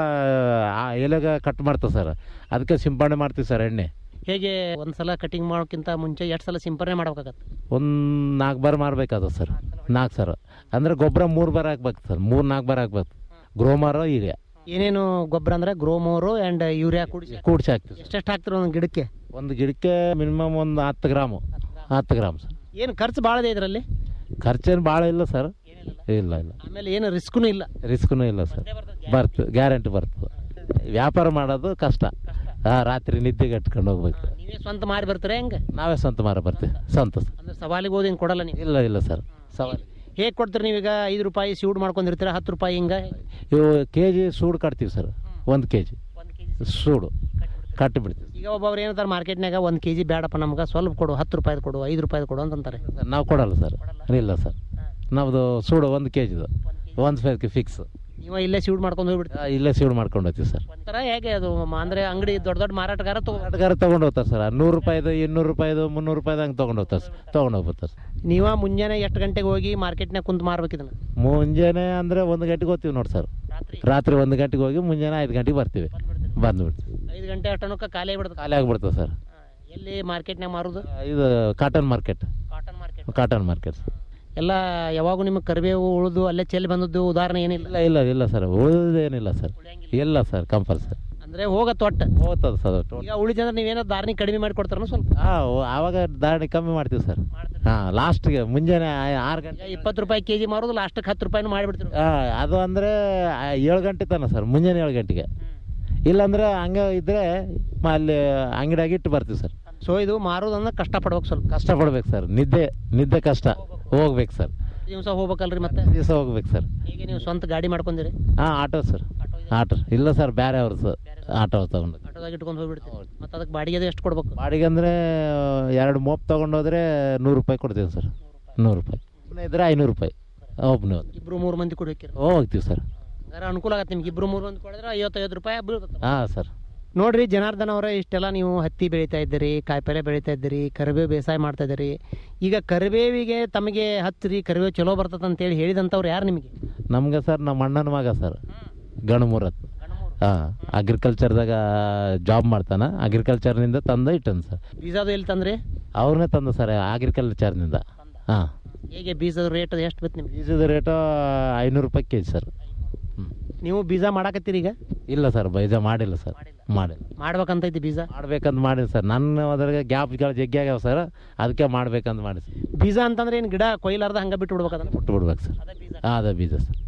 ಆ ಎಲೆಗೆ ಕಟ್ ಮಾಡ್ತದೆ ಸರ್ ಅದಕ್ಕೆ ಸಿಂಪಡಣೆ ಮಾಡ್ತೀವಿ ಸರ್ ಎಣ್ಣೆ ಹೇಗೆ ಒಂದು ಸಲ ಕಟಿಂಗ್ ಮಾಡೋಕ್ಕಿಂತ ಮುಂಚೆ ಎಷ್ಟು ಸಲ ಸಿಂಪರಣೆ ಮಾಡ್ಬೇಕಾಗತ್ತೆ ಒಂದು ನಾಲ್ಕು ಬಾರ್ ಮಾರ್ಬೇಕಾದ ಸರ್ ನಾಲ್ಕು ಸರ್ ಅಂದರೆ ಗೊಬ್ಬರ ಮೂರು ಬಾರ್ ಹಾಕ್ಬೇಕು ಸರ್ ಮೂರು ನಾಲ್ಕು ಬಾರ್ ಹಾಕ್ಬೇಕು ಗ್ರೋಮರ ಯೂರಿಯಾ ಏನೇನು ಗೊಬ್ಬರ ಅಂದರೆ ಗ್ರೋಮೋರು ಆ್ಯಂಡ್ ಯೂರಿಯಾ ಕೂಡಿಸಿ ಕೂಡ್ಸಿ ಹಾಕ್ತೀವಿ ಸರ್ ಎಷ್ಟೆಷ್ಟು ಹಾಕ್ತಿರೋ ಒಂದು ಗಿಡಕ್ಕೆ ಒಂದು ಗಿಡಕ್ಕೆ ಮಿನಿಮಮ್ ಒಂದು ಹತ್ತು ಗ್ರಾಮು ಹತ್ತು ಗ್ರಾಮ್ ಸರ್ ಏನು ಖರ್ಚು ಭಾಳ ಇದೆ ಇದರಲ್ಲಿ ಖರ್ಚೇನು ಭಾಳ ಇಲ್ಲ ಸರ್ ಇಲ್ಲ ಇಲ್ಲ ಆಮೇಲೆ ಏನು ರಿಸ್ಕ್ನೂ ಇಲ್ಲ ರಿಸ್ಕ್ನೂ ಇಲ್ಲ ಸರ್ ಬರ್ತದೆ ಗ್ಯಾರಂಟಿ ಬರ್ತದೆ ವ್ಯಾಪಾರ ಮಾಡೋದು ಕಷ್ಟ ಹಾಂ ರಾತ್ರಿ ನಿದ್ದೆಗೆ ಇಟ್ಕೊಂಡು ಹೋಗ್ಬೇಕು ನೀವೇ ಸ್ವಂತ ಮಾರಿ ಬರ್ತಾರೆ ಹೆಂಗೆ ನಾವೇ ಸ್ವಂತ ಮಾರ ಬರ್ತೀವಿ ಸ್ವಂತ ಸರ್ ಅಂದ್ರೆ ಸವಾಲಿಗೆ ಹೋಗಿ ಹಿಂಗೆ ಕೊಡಲ್ಲ ನೀವು ಇಲ್ಲ ಇಲ್ಲ ಸರ್ ಸವಾಲು ಹೇಗೆ ಕೊಡ್ತೀರಿ ನೀವೀಗ ಐದು ರೂಪಾಯಿ ಸೀಡ್ ಮಾಡ್ಕೊಂಡಿರ್ತೀರ ಹತ್ತು ರೂಪಾಯಿ ಹಿಂಗೆ ಇವು ಕೆ ಜಿ ಸೂಡು ಕಟ್ತೀವಿ ಸರ್ ಒಂದು ಕೆ ಜಿ ಸೂಡು ಕಟ್ಟಿ ಬಿಡ್ತೀವಿ ಈಗ ಒಬ್ಬೊಬ್ರು ಏನಂತಾರೆ ಮಾರ್ಕೆಟ್ನಾಗ ಒಂದು ಕೆ ಜಿ ಬೇಡಪ್ಪ ನಮ್ಗೆ ಸ್ವಲ್ಪ ಕೊಡು ಹತ್ತು ರೂಪಾಯಿದು ಕೊಡು ಐದು ರೂಪಾಯಿದು ಕೊಡು ಅಂತಂತಾರೆ ನಾವು ಕೊಡಲ್ಲ ಸರ್ ಇಲ್ಲ ಸರ್ ನಮ್ಮದು ಸೂಡು ಒಂದು ಕೆ ಜಿದು ಒಂದು ಫೇರ್ಗೆ ಫಿಕ್ಸ್ ನೀವು ಇಲ್ಲೇ ಸೀಡ್ ಮಾಡ್ಕೊಂಡು ಹೋಗ್ಬಿಡ್ತೀರಿ ಇಲ್ಲೇ ಸೀಡ್ ಮಾಡ್ಕೊಂಡು ಹೋಗ್ತೀವಿ ಸರ್ ಒಂಥರ ಹೇಗೆ ಅದು ಮ- ಅಂದ್ರೆ ಅಂಗಡಿ ದೊಡ್ಡ ದೊಡ್ಡ ಮಾರಾಟಗಾರ ತಗೋ ಮಾರಾಟಗಾರ ತೊಗೊಂಡು ಹೋಗ್ತಾರೆ ಸರ್ ನೂರು ರೂಪಾಯಿದು ಇನ್ನೂರು ರೂಪಾಯಿದು ಮುನ್ನೂರು ರೂಪಾಯಿದು ಹಂಗೆ ತೊಗೊಂಡು ಹೋಗ್ತಾರೆ ಸರ್ ತೊಗೊಂಡು ಹೋಗ್ಬಿಡ್ತಾರೆ ಸರ್ ನೀವ ಮುಂಜಾನೆ ಎಷ್ಟು ಗಂಟೆಗೆ ಹೋಗಿ ಮಾರ್ಕೆಟ್ನಾಗ ಕುಂತು ಮಾರ್ಬೇಕು ಇದನ್ನ ಮುಂಜಾನೆ ಅಂದರೆ ಒಂದು ಗಂಟೆಗೆ ಹೋಗ್ತೀವಿ ನೋಡಿ ಸರ್ ರಾತ್ರಿ ಒಂದು ಗಂಟೆಗೆ ಹೋಗಿ ಮುಂಜಾನೆ ಐದು ಗಂಟೆಗೆ ಬರ್ತೀವಿ ಬಂದುಬಿಡ್ತೀವಿ ಐದು ಗಂಟೆ ಅಷ್ಟನಕ್ಕೆ ಖಾಲಿ ಆಗ್ಬಿಡ್ತದೆ ಖಾಲಿ ಆಗ್ಬಿಡ್ತದೆ ಸರ್ ಎಲ್ಲಿ ಮಾರ್ಕೆಟ್ನಾಗ ಮಾರೋದು ಇದು cotton market cotton market cotton market ಎಲ್ಲ ಯಾವಾಗೂ ನಿಮಗೆ ಕರಿಬೇವು ಉಳಿದು ಅಲ್ಲೇ ಚೆಲ್ಲಿ ಬಂದದ್ದು ಉದಾಹರಣೆ ಏನಿಲ್ಲ ಇಲ್ಲ ಇಲ್ಲ ಇಲ್ಲ ಸರ್ ಉಳಿದೇನಿಲ್ಲ ಸರ್ ಇಲ್ಲ ಸರ್ ಕಂಪಲ್ಸರಿ ಅಂದ್ರೆ ಹೋಗತ್ತೆ ಒಟ್ಟು ಹೋಗ್ತದೆ ಸರ್ ಒಟ್ಟು ಈಗ ಉಳಿತಂದ್ರೆ ನೀವೇನೋ ದಾರಿನಿ ಕಡಿಮೆ ಮಾಡಿ ಕೊಡ್ತಾರ ಸ್ವಲ್ಪ ಹಾಂ ಆವಾಗ ದಾಡಿ ಕಮ್ಮಿ ಮಾಡ್ತೀವಿ ಸರ್ ಹಾಂ ಲಾಸ್ಟ್ಗೆ ಮುಂಜಾನೆ ಆ- ಆರು ಗಂಟೆ ಈಗ ಇಪ್ಪತ್ತು ರೂಪಾಯಿ ಕೆಜಿ ಮಾರೋದು ಲಾಸ್ಟಿಗೆ ಹತ್ತು ರೂಪಾಯಿನೂ ಮಾಡಿಬಿಡ್ತೀರಿ ಹಾಂ ಅದು ಅಂದರೆ ಏಳು ಗಂಟೆ ತನಕ ಸರ್ ಮುಂಜಾನೆ ಏಳು ಗಂಟೆಗೆ ಇಲ್ಲಾಂದ್ರೆ ಹಂಗೆ ಇದ್ದರೆ ಅಲ್ಲಿ ಅಂಗಡಿಯಾಗಿ ಇಟ್ಟು ಬರ್ತೀವಿ ಸರ್ ಸೊ ಇದು ಮಾರೋದನ್ನ ಕಷ್ಟಪಡ್ಬೇಕು ಸ್ವಲ್ಪ ಕಷ್ಟಪಡ್ಬೇಕು ಸರ್ ನಿದ್ದೆ ನಿದ್ದೆ ಕಷ್ಟ ಹೋಗ್ಬೇಕು ಸರ್ ದಿವಸ ಹೋಗ್ಬೇಕಲ್ರಿ ಮತ್ತೆ ದಿವಸ ಹೋಗ್ಬೇಕು ಸರ್ ಈಗ ನೀವು ಸ್ವಂತ ಗಾಡಿ ಮಾಡ್ಕೊಂಡಿರಿ ಹಾಂ ಆಟೋ ಸರ್ ಆಟೋ ಇಲ್ಲ ಸರ್ ಬೇರೆ ಅವ್ರು ಸರ್ ಆಟೋ ತಗೊಂಡು ಆಟೋದಾಗ ಇಟ್ಕೊಂಡು ಹೋಗ್ಬಿಡ್ತೀವಿ ಮತ್ತೆ ಅದಕ್ಕೆ ಬಾಡಿಗೆ ಎಷ್ಟು ಕೊಡ್ಬೇಕು ಬಾಡಿಗೆ ಅಂದರೆ ಎರಡು ಮೋಪ್ ತೊಗೊಂಡೋದ್ರೆ ನೂರು ರೂಪಾಯಿ ಕೊಡ್ತೀವಿ ಸರ್ ನೂರು ರೂಪಾಯಿ ಒಬ್ಬನೇ ಇದ್ರೆ ಐನೂರು ರೂಪಾಯಿ ಒಬ್ಬನೇ ಇಬ್ರು ಮೂರು ಮಂದಿ ಕೂಡ ಹೋಗ್ತೀರಿ ಹೋಗ್ತೀವಿ ಸರ್ ಹಂಗಾರೆ ಅನುಕೂಲ ಆಗತ್ತೆ ನಿಮ್ಗೆ ಇಬ್ರು ಮೂರು ಮಂದಿ ಕೊಡಿದ್ರೆ ಐವತ್ತೈದು ರೂಪಾಯಿ ಬೀಳ್ತದೆ ಹಾಂ ಸರ್ ನೋಡ್ರಿ ಜನಾರ್ದನ್ ಅವರೇ ಇಷ್ಟೆಲ್ಲ ನೀವು ಹತ್ತಿ ಬೆಳೀತಾ ಇದ್ದೀರಿ ಕಾಯಿಪಲ್ಲೆ ಬೆಳೀತಾ ಇದ್ದೀರಿ ಕರಿಬೇವು ಬೇಸಾಯ ಮಾಡ್ತಾ ಇದ್ದೀರಿ ಈಗ ಕರಿಬೇವಿಗೆ ತಮಗೆ ಹತ್ತಿರಿ ಕರಿಬೇವು ಚಲೋ ಬರ್ತದೆ ಅಂತೇಳಿ ಹೇಳಿದಂಥವ್ರು ಯಾರು ನಿಮಗೆ ನಮ್ಗೆ ಸರ್ ನಮ್ಮ ಅಣ್ಣನ ಮಗ ಸರ್ ಗಣಮೂರತ್ ಹಾಂ ಅಗ್ರಿಕಲ್ಚರ್ದಾಗ ಜಾಬ್ ಮಾಡ್ತಾನೆ ಅಗ್ರಿಕಲ್ಚರ್ನಿಂದ ತಂದು ಇಟ್ಟನು ಸರ್ ಬೀಜದು ಎಲ್ಲಿ ತಂದ್ರಿ ಅವ್ರನ್ನೇ ತಂದ ಸರ್ ಅಗ್ರಿಕಲ್ಚರ್ನಿಂದ ಹಾಂ ಹೇಗೆ ಬೀಜದ ರೇಟ್ ಎಷ್ಟು ಬತ್ತು ನಿಮ್ಗೆ ಬೀಜದ ರೇಟು ಐನೂರು ರೂಪಾಯಿ ಕೆ ಜಿ ಸರ್ ಹ್ಞೂ ನೀವು ಬೀಜ ಮಾಡಾಕತ್ತೀರಿ ಈಗ ಇಲ್ಲ ಸರ್ ಬೀಜ ಮಾಡಿಲ್ಲ ಸರ್ ಮಾಡಿಲ್ಲ ಮಾಡ್ಬೇಕಂತೈತಿ ಬೀಜ ಮಾಡ್ಬೇಕಂತ ಮಾಡಿಲ್ಲ ಸರ್ ನನ್ನ ಅದ್ರಾಗ ಗ್ಯಾಪ್ಗಳು ಜಗ್ಗಿ ಆಗ್ಯಾವ ಸರ್ ಅದಕ್ಕೆ ಮಾಡ್ಬೇಕಂತ ಮಾಡಿ ಸರ್ ಬೀಜ ಅಂತಂದ್ರೆ ಏನು ಗಿಡ ಕೊಯ್ಲಾರ್ದ ಹಂಗೆ ಬಿಟ್ಟು ಬಿಡ್ಬೇಕು ಅದನ್ನ ಬಿಟ್ಟು ಬಿಡ್ಬೇಕು ಸರ್ ಹಾಂ ಅದೇ ಬೀಜ ಸರ್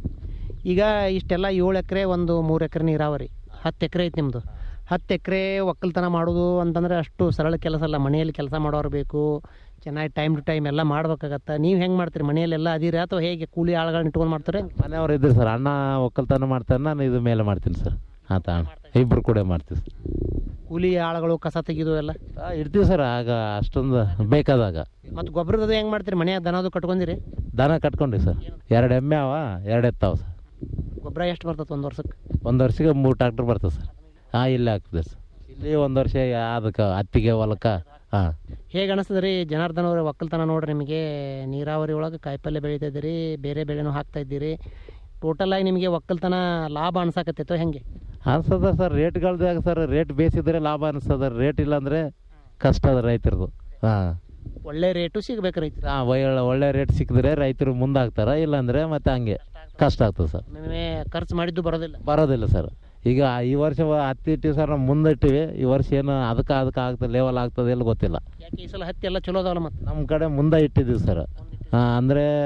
ಈಗ ಇಷ್ಟೆಲ್ಲ ಏಳು ಎಕರೆ ಒಂದು ಮೂರು ಎಕರೆ ನೀರಾವರಿ ಹತ್ತು ಎಕರೆ ಐತಿ ನಿಮ್ಮದು ಹತ್ತು ಎಕರೆ ಒಕ್ಕಲ್ತನ ಮಾಡೋದು ಅಂತಂದರೆ ಅಷ್ಟು ಸರಳ ಕೆಲಸ ಅಲ್ಲ ಮನೆಯಲ್ಲಿ ಕೆಲಸ ಮಾಡೋರು ಬೇಕು ಚೆನ್ನಾಗಿ ಟೈಮ್ ಟು ಟೈಮ್ ಎಲ್ಲ ಮಾಡ್ಬೇಕಾಗತ್ತೆ ನೀವು ಹೆಂಗೆ ಮಾಡ್ತೀರಿ ಮನೆಯಲ್ಲೆಲ್ಲ ಅದೀರಾ ಅಥವಾ ಹೇಗೆ ಕೂಲಿ ಆಳುಗಳನ್ನ ಇಟ್ಕೊಂಡು ಮಾಡ್ತಾರೆ ಮನೆಯವ್ರು ಇದ್ರು ಸರ್ ಅಣ್ಣ ಒಕ್ಕಲ್ತನ ಮಾಡ್ತಾನೆ ನಾನು ಇದು ಮೇಲೆ ಮಾಡ್ತೀನಿ ಸರ್ ಆತ ಇಬ್ಬರು ಕೂಡ ಮಾಡ್ತೀವಿ ಸರ್ ಕೂಲಿ ಆಳುಗಳು ಕಸ ತೆಗೆದು ಎಲ್ಲ ಆ, ಇಡ್ತೀವಿ ಸರ್ ಆಗ ಅಷ್ಟೊಂದು ಬೇಕಾದಾಗ ಮತ್ತು ಗೊಬ್ಬರದ ಹೆಂಗೆ ಮಾಡ್ತೀರಿ ಮನೆಯಾಗ ದನದು ಕಟ್ಕೊಂಡಿರಿ ದನ ಕಟ್ಕೊಂಡ್ರಿ ಸರ್ ಎರಡು ಎಮ್ಮೆ ಅವ ಎರಡು ಎತ್ತಾವ ಸರ್ ಗೊಬ್ಬರ ಎಷ್ಟು ಬರ್ತದೆ ಒಂದು ವರ್ಷಕ್ಕೆ ಒಂದು ವರ್ಷಕ್ಕೆ ಮೂರು ಟ್ರಾಕ್ಟರ್ ಬರ್ತದೆ ಸರ್ ಹಾಂ ಇಲ್ಲೇ ಆಗ್ತದೆ ಸರ್ ಇಲ್ಲಿ ಒಂದು ವರ್ಷ ಅದಕ್ಕೆ ಹತ್ತಿಗೆ ಹೊಲಕ್ಕೆ ಹಾಂ ಹೇಗೆ ಅನಿಸ್ತದೆ ರೀ ಜನಾರ್ದನ್ ಅವ್ರ ಒಕ್ಕಲ್ತನ ನೋಡ್ರಿ ನಿಮಗೆ ನೀರಾವರಿ ಒಳಗೆ ಕಾಯಿಪಲ್ಲೆ ಬೆಳೀತಾ ಇದ್ದೀರಿ ಬೇರೆ ಬೆಳೆನೂ ಹಾಕ್ತಾ ಇದ್ದೀರಿ ಟೋಟಲಾಗಿ ನಿಮಗೆ ಒಕ್ಕಲ್ತನ ಲಾಭ ಅನ್ಸಾಕತ್ತೈತೋ ಹೆಂಗೆ ಅನ್ಸದ ಸರ್ ರೇಟ್ಗಳ್ದಾಗ ಸರ್ ರೇಟ್ ಬೇಸಿದ್ರೆ ಲಾಭ ಅನಿಸ್ತದ ರೇಟ್ ಇಲ್ಲಾಂದ್ರೆ ಕಷ್ಟ ಅದ ರೈತರದು ಹಾಂ ಒಳ್ಳೆ ರೇಟು ಸಿಗ್ಬೇಕು ರೈತರು ಹಾಂ ಒಳ್ಳೆ ಒಳ್ಳೆ ರೇಟ್ ಸಿಕ್ಕಿದ್ರೆ ರೈತರು ಮುಂದಾಗ್ತಾರ ಇಲ್ಲಾಂದ್ರೆ ಮತ್ತೆ ಹಂಗೆ ಕಷ್ಟ ಆಗ್ತದೆ ಸರ್ ಒಮ್ಮೆ ಖರ್ಚು ಮಾಡಿದ್ದು ಬರೋದಿಲ್ಲ ಬರೋದಿಲ್ಲ ಸರ್ ಈಗ ಈ ವರ್ಷ ಹತ್ತಿ ಇಟ್ಟಿವಿ ಸರ್ ನಾವು ಮುಂದೆ ಇಟ್ಟಿವಿ ಈ ವರ್ಷ ಏನು ಅದಕ್ಕೆ ಅದಕ್ಕೆ ಆಗ್ತದೆ ಲೆವೆಲ್ ಆಗ್ತದೆ ಎಲ್ಲ ಗೊತ್ತಿಲ್ಲ ಯಾಕೆ ಈ ಸಲ ಹತ್ತಿ ಎಲ್ಲ ಚಲೋ ಅದಾವಲ್ಲ ಮತ್ತೆ ನಮ್ಮ ಕಡೆ ಮುಂದೆ ಇಟ್ಟಿದ್ದೀವಿ ಸರ್ ಹಾಂ ಅಂದರೆ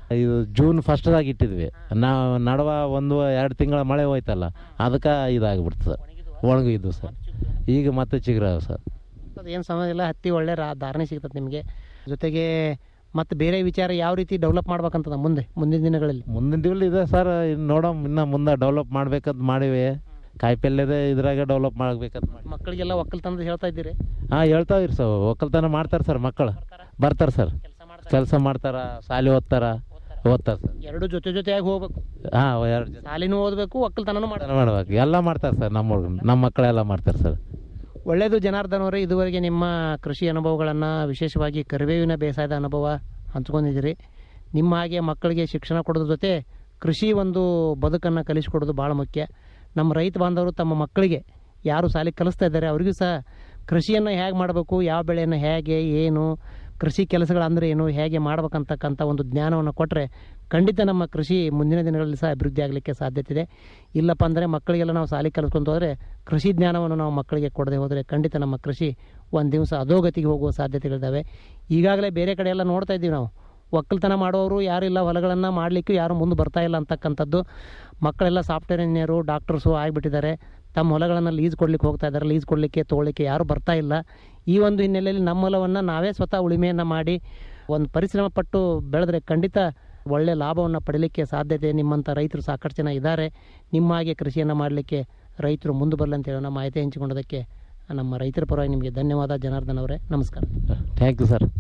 ಇದು ಜೂನ್ ಫಸ್ಟ್ದಾಗ ಇಟ್ಟಿದ್ವಿ ನಾವು ನಡುವ ಒಂದು ಎರಡು ತಿಂಗಳ ಮಳೆ ಹೋಯ್ತಲ್ಲ ಅದಕ್ಕೆ ಇದಾಗ್ಬಿಡ್ತು ಸರ್ ಒಣಗಿದ್ವು ಸರ್ ಈಗ ಮತ್ತೆ ಚಿಗುರವ ಸರ್ ಏನು ಸಮಸ್ಯೆ ಇಲ್ಲ ಹತ್ತಿ ಒಳ್ಳೆ ರಾ ಧಾರಣೆ ಸಿಗ್ತದೆ ನಿಮಗೆ ಜೊತೆಗೆ ಮತ್ತು ಬೇರೆ ವಿಚಾರ ಯಾವ ರೀತಿ ಡೆವಲಪ್ ಮಾಡ್ಬೇಕಂತದ ಮುಂದೆ ಮುಂದಿನ ದಿನಗಳಲ್ಲಿ ಮುಂದಿನ ದಿವಸ ಇದೆ ಸರ್ ಇನ್ನು ನೋಡಮ್ ಇನ್ನು ಮುಂದೆ ಡೆವಲಪ್ ಮಾಡ್ಬೇಕಂತ ಮಾಡಿವಿ ಕಾಯಿಪಲ್ಯದ ಇದ್ರಾಗ ಡೆವಲಪ್ ಮಾಡ್ಬೇಕಂತ ಮಾಡಿ ಮಕ್ಕಳಿಗೆಲ್ಲ ಒಕ್ಕಲ್ತನದ ಹೇಳ್ತಾ ಇದ್ದೀರಿ ಹಾಂ ಹೇಳ್ತಾವ ಇರ್ ಸರ್ ಒಕ್ಕಲ್ತನ ಮಾಡ್ತಾರೆ ಸರ್ ಮಕ್ಕಳು ಬರ್ತಾರೆ ಸರ್ ಕೆಲಸ ಮಾಡ್ತಾರ ಶಾಲೆ ಓದ್ತಾರ ಓದ್ತಾರೆ ಸರ್ ಎರಡು ಜೊತೆ ಜೊತೆಯಾಗಿ ಹೋಗ್ಬೇಕು ಹಾಂ ಎರಡು ಸಾಲಿನೂ ಓದಬೇಕು ಒಕ್ಕಲ್ತನೂ ಮಾಡ ಮಾಡ್ಬೇಕು ಎಲ್ಲ ಮಾಡ್ತಾರೆ ಸರ್ ನಮ್ಮ ಹುಡ್ಗರು ನಮ್ಮ ಮಕ್ಕಳೆಲ್ಲ ಮಾಡ್ತಾರೆ ಸರ್ ಒಳ್ಳೆಯದು ಜನಾರ್ದನ್ ಅವರೇ ಇದುವರೆಗೆ ನಿಮ್ಮ ಕೃಷಿ ಅನುಭವಗಳನ್ನು ವಿಶೇಷವಾಗಿ ಕರಿಬೇವಿನ ಬೇಸಾಯದ ಅನುಭವ ಹಂಚ್ಕೊಂಡಿದ್ದೀರಿ ನಿಮ್ಮ ಹಾಗೆ ಮಕ್ಕಳಿಗೆ ಶಿಕ್ಷಣ ಕೊಡೋದ್ರ ಜೊತೆ ಕೃಷಿ ಒಂದು ಬದುಕನ್ನು ಕಲಿಸ್ಕೊಡೋದು ಭಾಳ ಮುಖ್ಯ ನಮ್ಮ ರೈತ ಬಾಂಧವರು ತಮ್ಮ ಮಕ್ಕಳಿಗೆ ಯಾರು ಶಾಲೆಗೆ ಕಲಿಸ್ತಾ ಇದ್ದಾರೆ ಅವರಿಗೂ ಸಹ ಕೃಷಿಯನ್ನು ಹೇಗೆ ಮಾಡಬೇಕು ಯಾವ ಬೆಳೆಯನ್ನು ಹೇಗೆ ಏನು ಕೃಷಿ ಕೆಲಸಗಳಂದ್ರೆ ಏನು ಹೇಗೆ ಮಾಡ್ಬೇಕಂತಕ್ಕಂಥ ಒಂದು ಜ್ಞಾನವನ್ನು ಕೊಟ್ಟರೆ ಖಂಡಿತ ನಮ್ಮ ಕೃಷಿ ಮುಂದಿನ ದಿನಗಳಲ್ಲಿ ಸಹ ಅಭಿವೃದ್ಧಿ ಆಗಲಿಕ್ಕೆ ಸಾಧ್ಯತೆ ಇದೆ ಇಲ್ಲಪ್ಪ ಅಂದರೆ ಮಕ್ಕಳಿಗೆಲ್ಲ ನಾವು ಶಾಲೆಗೆ ಕಲಿಸ್ಕೊಂಡು ಹೋದರೆ ಕೃಷಿ ಜ್ಞಾನವನ್ನು ನಾವು ಮಕ್ಕಳಿಗೆ ಕೊಡದೆ ಹೋದರೆ ಖಂಡಿತ ನಮ್ಮ ಕೃಷಿ ಒಂದು ದಿವಸ ಅಧೋಗತಿಗೆ ಹೋಗುವ ಸಾಧ್ಯತೆಗಳಿದ್ದಾವೆ ಈಗಾಗಲೇ ಬೇರೆ ಕಡೆ ಎಲ್ಲ ನೋಡ್ತಾ ಇದ್ದೀವಿ ನಾವು ಒಕ್ಕಲ್ತನ ಮಾಡೋರು ಯಾರಿಲ್ಲ ಹೊಲಗಳನ್ನು ಮಾಡಲಿಕ್ಕೂ ಯಾರು ಮುಂದೆ ಬರ್ತಾ ಇಲ್ಲ ಅಂತಕ್ಕಂಥದ್ದು ಮಕ್ಕಳೆಲ್ಲ ಸಾಫ್ಟ್ವೇರ್ ಇಂಜಿನಿಯರು ಡಾಕ್ಟರ್ಸು ಆಗಿಬಿಟ್ಟಿದ್ದಾರೆ ತಮ್ಮ ಹೊಲಗಳನ್ನು ಲೀಸ್ ಕೊಡ್ಲಿಕ್ಕೆ ಹೋಗ್ತಾ ಇದ್ದಾರೆ ಲೀಸ್ ಕೊಡಲಿಕ್ಕೆ ತೊಗೊಳ್ಳಿಕ್ಕೆ ಯಾರೂ ಬರ್ತಾ ಇಲ್ಲ ಈ ಒಂದು ಹಿನ್ನೆಲೆಯಲ್ಲಿ ನಮ್ಮ ಹೊಲವನ್ನು ನಾವೇ ಸ್ವತಃ ಉಳಿಮೆಯನ್ನು ಮಾಡಿ ಒಂದು ಪರಿಶ್ರಮ ಪಟ್ಟು ಬೆಳೆದ್ರೆ ಖಂಡಿತ ಒಳ್ಳೆ ಲಾಭವನ್ನು ಪಡೀಲಿಕ್ಕೆ ಸಾಧ್ಯತೆ ನಿಮ್ಮಂಥ ರೈತರು ಸಾಕಷ್ಟು ಜನ ಇದ್ದಾರೆ ನಿಮ್ಮ ಹಾಗೆ ಕೃಷಿಯನ್ನು ಮಾಡಲಿಕ್ಕೆ ರೈತರು ಮುಂದೆ ಬರಲಿ ಅಂತ ಹೇಳಿ ನಮ್ಮ ಮಾಹಿತಿ ಹಂಚಿಕೊಂಡೋದಕ್ಕೆ ನಮ್ಮ ರೈತರ ಪರವಾಗಿ ನಿಮಗೆ ಧನ್ಯವಾದ ಜನಾರ್ದನ್ ಅವರೇ ನಮಸ್ಕಾರ ಥ್ಯಾಂಕ್ ಯು ಸರ್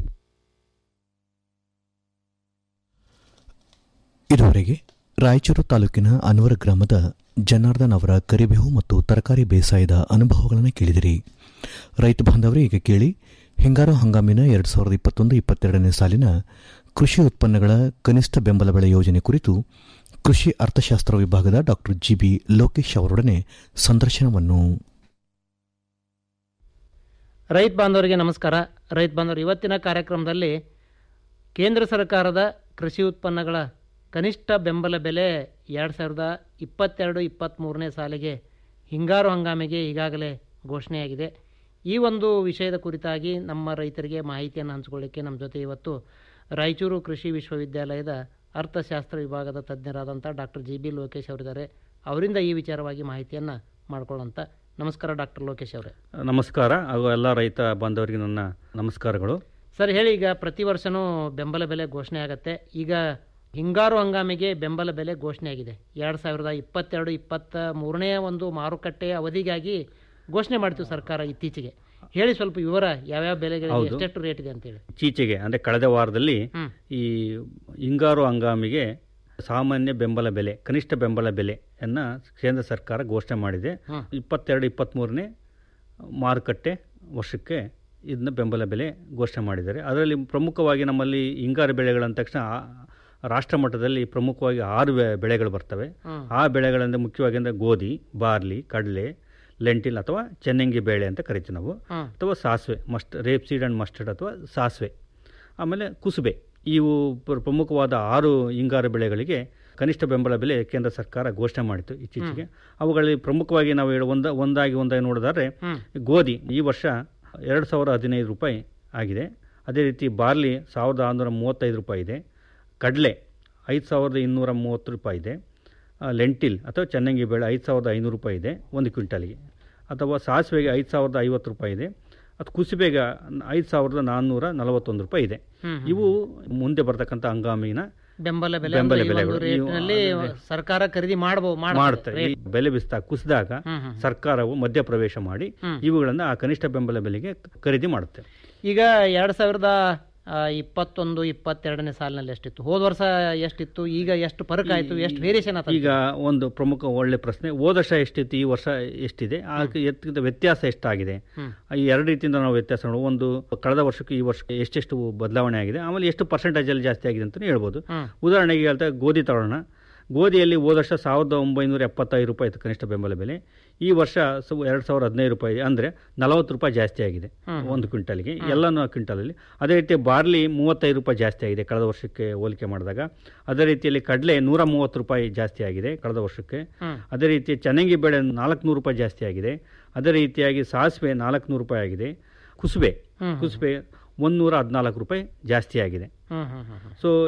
ಇದುವರೆಗೆ ರಾಯಚೂರು ತಾಲೂಕಿನ ಅನ್ವರ ಗ್ರಾಮದ ಜನಾರ್ದನ್ ಅವರ ಕರಿಬೇವು ಮತ್ತು ತರಕಾರಿ ಬೇಸಾಯದ ಅನುಭವಗಳನ್ನು ಕೇಳಿದಿರಿ ರೈತ ಬಾಂಧವರೇ ಈಗ ಕೇಳಿ ಹಿಂಗಾರು ಹಂಗಾಮಿನ ಎರಡು ಸಾವಿರದ ಇಪ್ಪತ್ತೊಂದು ಇಪ್ಪತ್ತೆರಡನೇ ಸಾಲಿನ ಕೃಷಿ ಉತ್ಪನ್ನಗಳ ಕನಿಷ್ಠ ಬೆಂಬಲ ಬೆಲೆ ಯೋಜನೆ ಕುರಿತು ಕೃಷಿ ಅರ್ಥಶಾಸ್ತ್ರ ವಿಭಾಗದ ಡಾಕ್ಟರ್ ಜಿಬಿ ಲೋಕೇಶ್ ಅವರೊಡನೆ ಸಂದರ್ಶನವನ್ನು ರೈತ ಬಾಂಧವರಿಗೆ ನಮಸ್ಕಾರ ರೈತ ಬಾಂಧವರು ಇವತ್ತಿನ ಕಾರ್ಯಕ್ರಮದಲ್ಲಿ ಕೇಂದ್ರ ಸರ್ಕಾರದ ಕೃಷಿ ಉತ್ಪನ್ನಗಳ ಕನಿಷ್ಠ ಬೆಂಬಲ ಬೆಲೆ ಎರಡು ಸಾವಿರದ ಇಪ್ಪತ್ತೆರಡು ಇಪ್ಪತ್ತ್ಮೂರನೇ ಸಾಲಿಗೆ ಹಿಂಗಾರು ಹಂಗಾಮಿಗೆ ಈಗಾಗಲೇ ಘೋಷಣೆಯಾಗಿದೆ ಈ ಒಂದು ವಿಷಯದ ಕುರಿತಾಗಿ ನಮ್ಮ ರೈತರಿಗೆ ಮಾಹಿತಿಯನ್ನು ಹಂಚಿಕೊಳ್ಳಿಕ್ಕೆ ನಮ್ಮ ಜೊತೆ ಇವತ್ತು ರಾಯಚೂರು ಕೃಷಿ ವಿಶ್ವವಿದ್ಯಾಲಯದ ಅರ್ಥಶಾಸ್ತ್ರ ವಿಭಾಗದ ತಜ್ಞರಾದಂಥ ಡಾಕ್ಟರ್ ಜಿ ಬಿ ಲೋಕೇಶ್ ಅವರಿದ್ದಾರೆ ಅವರಿಂದ ಈ ವಿಚಾರವಾಗಿ ಮಾಹಿತಿಯನ್ನು ಮಾಡ್ಕೊಳ್ಳೋಂಥ ನಮಸ್ಕಾರ ಡಾಕ್ಟರ್ ಲೋಕೇಶ್ ಅವರೇ ನಮಸ್ಕಾರ ಹಾಗೂ ಎಲ್ಲ ರೈತ ಬಾಂಧವರಿಗೆ ನನ್ನ ನಮಸ್ಕಾರಗಳು ಸರ್ ಹೇಳಿ ಈಗ ಪ್ರತಿ ವರ್ಷನೂ ಬೆಂಬಲ ಬೆಲೆ ಘೋಷಣೆ ಆಗುತ್ತೆ ಈಗ ಹಿಂಗಾರು ಹಂಗಾಮಿಗೆ ಬೆಂಬಲ ಬೆಲೆ ಘೋಷಣೆ ಆಗಿದೆ ಎರಡು ಸಾವಿರದ ಇಪ್ಪತ್ತೆರಡು ಇಪ್ಪತ್ತ ಮೂರನೇ ಒಂದು ಮಾರುಕಟ್ಟೆಯ ಅವಧಿಗಾಗಿ ಘೋಷಣೆ ಮಾಡ್ತೀವಿ ಸರ್ಕಾರ ಇತ್ತೀಚೆಗೆ ಹೇಳಿ ಸ್ವಲ್ಪ ವಿವರ ಯಾವ್ಯಾವ ಬೆಲೆಗಳಿಗೆ ಹೌದು. ಎಷ್ಟೆಷ್ಟು ರೇಟ್ ಇದೆ ಅಂತೇಳಿ ಇತ್ತೀಚೆಗೆ ಅಂದರೆ ಕಳೆದ ವಾರದಲ್ಲಿ ಹ್ಮ್. ಈ ಹಿಂಗಾರು ಹಂಗಾಮಿಗೆ ಸಾಮಾನ್ಯ ಬೆಂಬಲ ಬೆಲೆ ಕನಿಷ್ಠ ಬೆಂಬಲ ಬೆಲೆಯನ್ನು ಕೇಂದ್ರ ಸರ್ಕಾರ ಘೋಷಣೆ ಮಾಡಿದೆ ಹ್ಮ್. ಇಪ್ಪತ್ತೆರಡು ಇಪ್ಪತ್ತ್ಮೂರನೇ ಮಾರುಕಟ್ಟೆ ವರ್ಷಕ್ಕೆ ಇದನ್ನ ಬೆಂಬಲ ಬೆಲೆ ಘೋಷಣೆ ಮಾಡಿದ್ದಾರೆ ಅದರಲ್ಲಿ ಪ್ರಮುಖವಾಗಿ ನಮ್ಮಲ್ಲಿ ಹಿಂಗಾರು ಬೆಳೆಗಳಂದ ತಕ್ಷಣ ಆ- ರಾಷ್ಟ್ರ ಮಟ್ಟದಲ್ಲಿ ಪ್ರಮುಖವಾಗಿ ಆರು ಬೆ- ಬೆಳೆಗಳು ಬರ್ತವೆ ಹ್ಮ್. ಆ ಬೆಳೆಗಳಂದ್ರೆ ಮುಖ್ಯವಾಗಿ ಅಂದರೆ ಗೋಧಿ ಬಾರ್ಲಿ ಕಡಲೆ ಲೆಂಟಿಲ್ ಅಥವಾ ಚೆನ್ನಂಗಿ ಬೇಳೆ ಅಂತ ಕರಿತೀವಿ ನಾವು ಹ್ಮ್. ಅಥವಾ ಸಾಸಿವೆ must rapeseed and mustard ಅಥವಾ ಸಾಸಿವೆ ಆಮೇಲೆ ಕುಸುಬೆ ಇವು ಪ್ರ- ಪ್ರಮುಖವಾದ ಆರು ಹಿಂಗಾರು ಬೆಳೆಗಳಿಗೆ ಕನಿಷ್ಠ ಬೆಂಬಲ ಬೆಲೆ ಕೇಂದ್ರ ಸರ್ಕಾರ ಘೋಷಣೆ ಮಾಡಿತು ಇತ್ತೀಚೆಗೆ ಅವುಗಳಲ್ಲಿ ಪ್ರಮುಖವಾಗಿ ನಾವು ಹೇಳೋ ಒಂದ ಒಂದಾಗಿ ಒಂದಾಗಿ ನೋಡಿದರೆ ಹ್ಮ್. ಗೋಧಿ ಈ ವರ್ಷ ಎರಡು ಸಾವಿರ ಹದಿನೈದು ರೂಪಾಯಿ ಆಗಿದೆ ಅದೇ ರೀತಿ ಬಾರ್ಲಿ ಸಾವಿರದ ಆರುನೂರ ಮೂವತ್ತೈದು ರೂಪಾಯಿ ಇದೆ ಕಡಲೆ ಐದು ಸಾವಿರದ ಇನ್ನೂರ ಮೂವತ್ತು ರೂಪಾಯಿ ಇದೆ ಆ, ಲೆಂಟಿಲ್ ಅಥವಾ ಚೆನ್ನಂಗಿ ಬೇಳೆ ಐದು ಸಾವಿರದ ಐನೂರು ರೂಪಾಯಿ ಇದೆ ಒಂದು ಕ್ವಿಂಟಲ್ಗೆ ಅಥವಾ ಸಾಸಿವೆಗೆ ಐದು ಸಾವಿರದ ಐವತ್ತು ರೂಪಾಯಿ ಇದೆ ಅದು ಕುಸುಬೆಗೆ ಐದು ಸಾವಿರದ ನಾನ್ನೂರ ನಲವತ್ತೊಂದು ರೂಪಾಯಿ ಇದೆ ಹ್ಮ್, ಇವು ಮುಂದೆ ಬರ್ತಕ್ಕಂಥ ಹಂಗಾಮಿನ ಬೆಂಬಲ ಬೆಲೆ ಬೆಂಬಲ ಅಂದ್ರೆ ಈ ಒಂದು ಬೆಲೆಗಳು. ಇವು- ರೇಟ್ನಲ್ಲಿ ಸರ್ಕಾರ ಖರೀದಿ ಮಾಡಬಹುದು ಮಾಡ್ತಾರೆ ಈ ಬೆಲೆ ಬಿಸ್ತಾ ಕುಸಿದಾಗ ಹ್ಮ್, ಹ್ಮ್. ಸರ್ಕಾರವು ಮಧ್ಯಪ್ರವೇಶ ಮಾಡಿ ಹ್ಮ್. ಇವುಗಳನ್ನು ಆ ಕನಿಷ್ಠ ಬೆಂಬಲ ಬೆಲೆಗೆ ಖರೀದಿ ಮಾಡುತ್ತೆ ಈಗ ಎರಡು ಸಾವಿರದ ಆ, ಇಪ್ಪತ್ತೊಂದು ಇಪ್ಪತ್ತೆರಡನೇ ಸಾಲಿನಲ್ಲಿ ಎಷ್ಟಿತ್ತು ಹೋದ ವರ್ಷ ಎಷ್ಟಿತ್ತು ಈಗ ಎಷ್ಟು ಫರಕ್ ಆಯ್ತು ಎಷ್ಟು ವೇರಿಯೇಷನ್ ಆಯ್ತು ಈಗ ಒಂದು ಪ್ರಮುಖ ಒಳ್ಳೆ ಪ್ರಶ್ನೆ ಹೋದ ವರ್ಷ ಎಷ್ಟಿತ್ತು ಈ ವರ್ಷ ಎಷ್ಟಿದೆ ಅದಕ್ಕೆ ಎತ್ತಿದ ವ್ಯತ್ಯಾಸ ಎಷ್ಟಾಗಿದೆ ಹ್ಮ್. ಈ ಎರಡು ರೀತಿಯಿಂದ ನಾವು ವ್ಯತ್ಯಾಸ ನೋಡುವ ಒಂದು ಕಳೆದ ವರ್ಷಕ್ಕೆ ಈ ವರ್ಷಕ್ಕೆ ಎಷ್ಟೆಷ್ಟು ಬದಲಾವಣೆ ಆಗಿದೆ ಆಮೇಲೆ ಎಷ್ಟು ಪರ್ಸೆಂಟೇಜಲ್ಲಿ ಜಾಸ್ತಿ ಆಗಿದೆ ಅಂತಲೇ ಹೇಳ್ಬೋದು ಹ್ಮ್. ಉದಾಹರಣೆಗೆ ಹೇಳ್ತಾ ಗೋಧಿ ತಗೊಳ್ಳೋಣ ಗೋಧಿಯಲ್ಲಿ ಹೋದ ವರ್ಷ ಸಾವಿರದ ಒಂಬೈನೂರ ಎಪ್ಪತ್ತೈದು ರೂಪಾಯಿ ಇತ್ತು ಕನಿಷ್ಠ ಬೆಂಬಲ ಬೆಲೆ ಈ ವರ್ಷ ಸು- ಎರಡು ಸಾವಿರದ ಹದಿನೈದು ರೂಪಾಯಿ ಅಂದರೆ ನಲವತ್ತು ರೂಪಾಯಿ ಜಾಸ್ತಿ ಆಗಿದೆ ಹ್ಮ್. ಒಂದು ಕ್ವಿಂಟಲ್ಗೆ ಎಲ್ಲನೂ ಕ್ವಿಂಟಲಲ್ಲಿ ಅದೇ ರೀತಿ ಬಾರ್ಲಿ ಮೂವತ್ತೈದು ರೂಪಾಯಿ ಜಾಸ್ತಿ ಆಗಿದೆ ಕಳೆದ ವರ್ಷಕ್ಕೆ ಹೋಲಿಕೆ ಮಾಡಿದಾಗ ಅದೇ ರೀತಿಯಲ್ಲಿ ಕಡಲೆ ನೂರ ಮೂವತ್ತು ರೂಪಾಯಿ ಜಾಸ್ತಿ ಆಗಿದೆ ಕಳೆದ ವರ್ಷಕ್ಕೆ ಹ್ಮ್. ಅದೇ ರೀತಿ ಚೆನ್ನಂಗಿ ಬೇಳೆ ನಾಲ್ಕುನೂರು ರೂಪಾಯಿ ಜಾಸ್ತಿ ಆಗಿದೆ ಅದೇ ರೀತಿಯಾಗಿ ಸಾಸಿವೆ ನಾಲ್ಕುನೂರು ರೂಪಾಯಿ ಆಗಿದೆ ಕುಸುಬೆ ಹ್ಮ್. ಕುಸುಬೆ ಒಂದೂರ ಹದಿನಾಲ್ಕು ರೂಪಾಯಿ ಜಾಸ್ತಿ ಆಗಿದೆ ಹ್ಮ್ ಹ್ಮ್ ಹ್ಮ್ ಹ್ಮ್. ಸೊ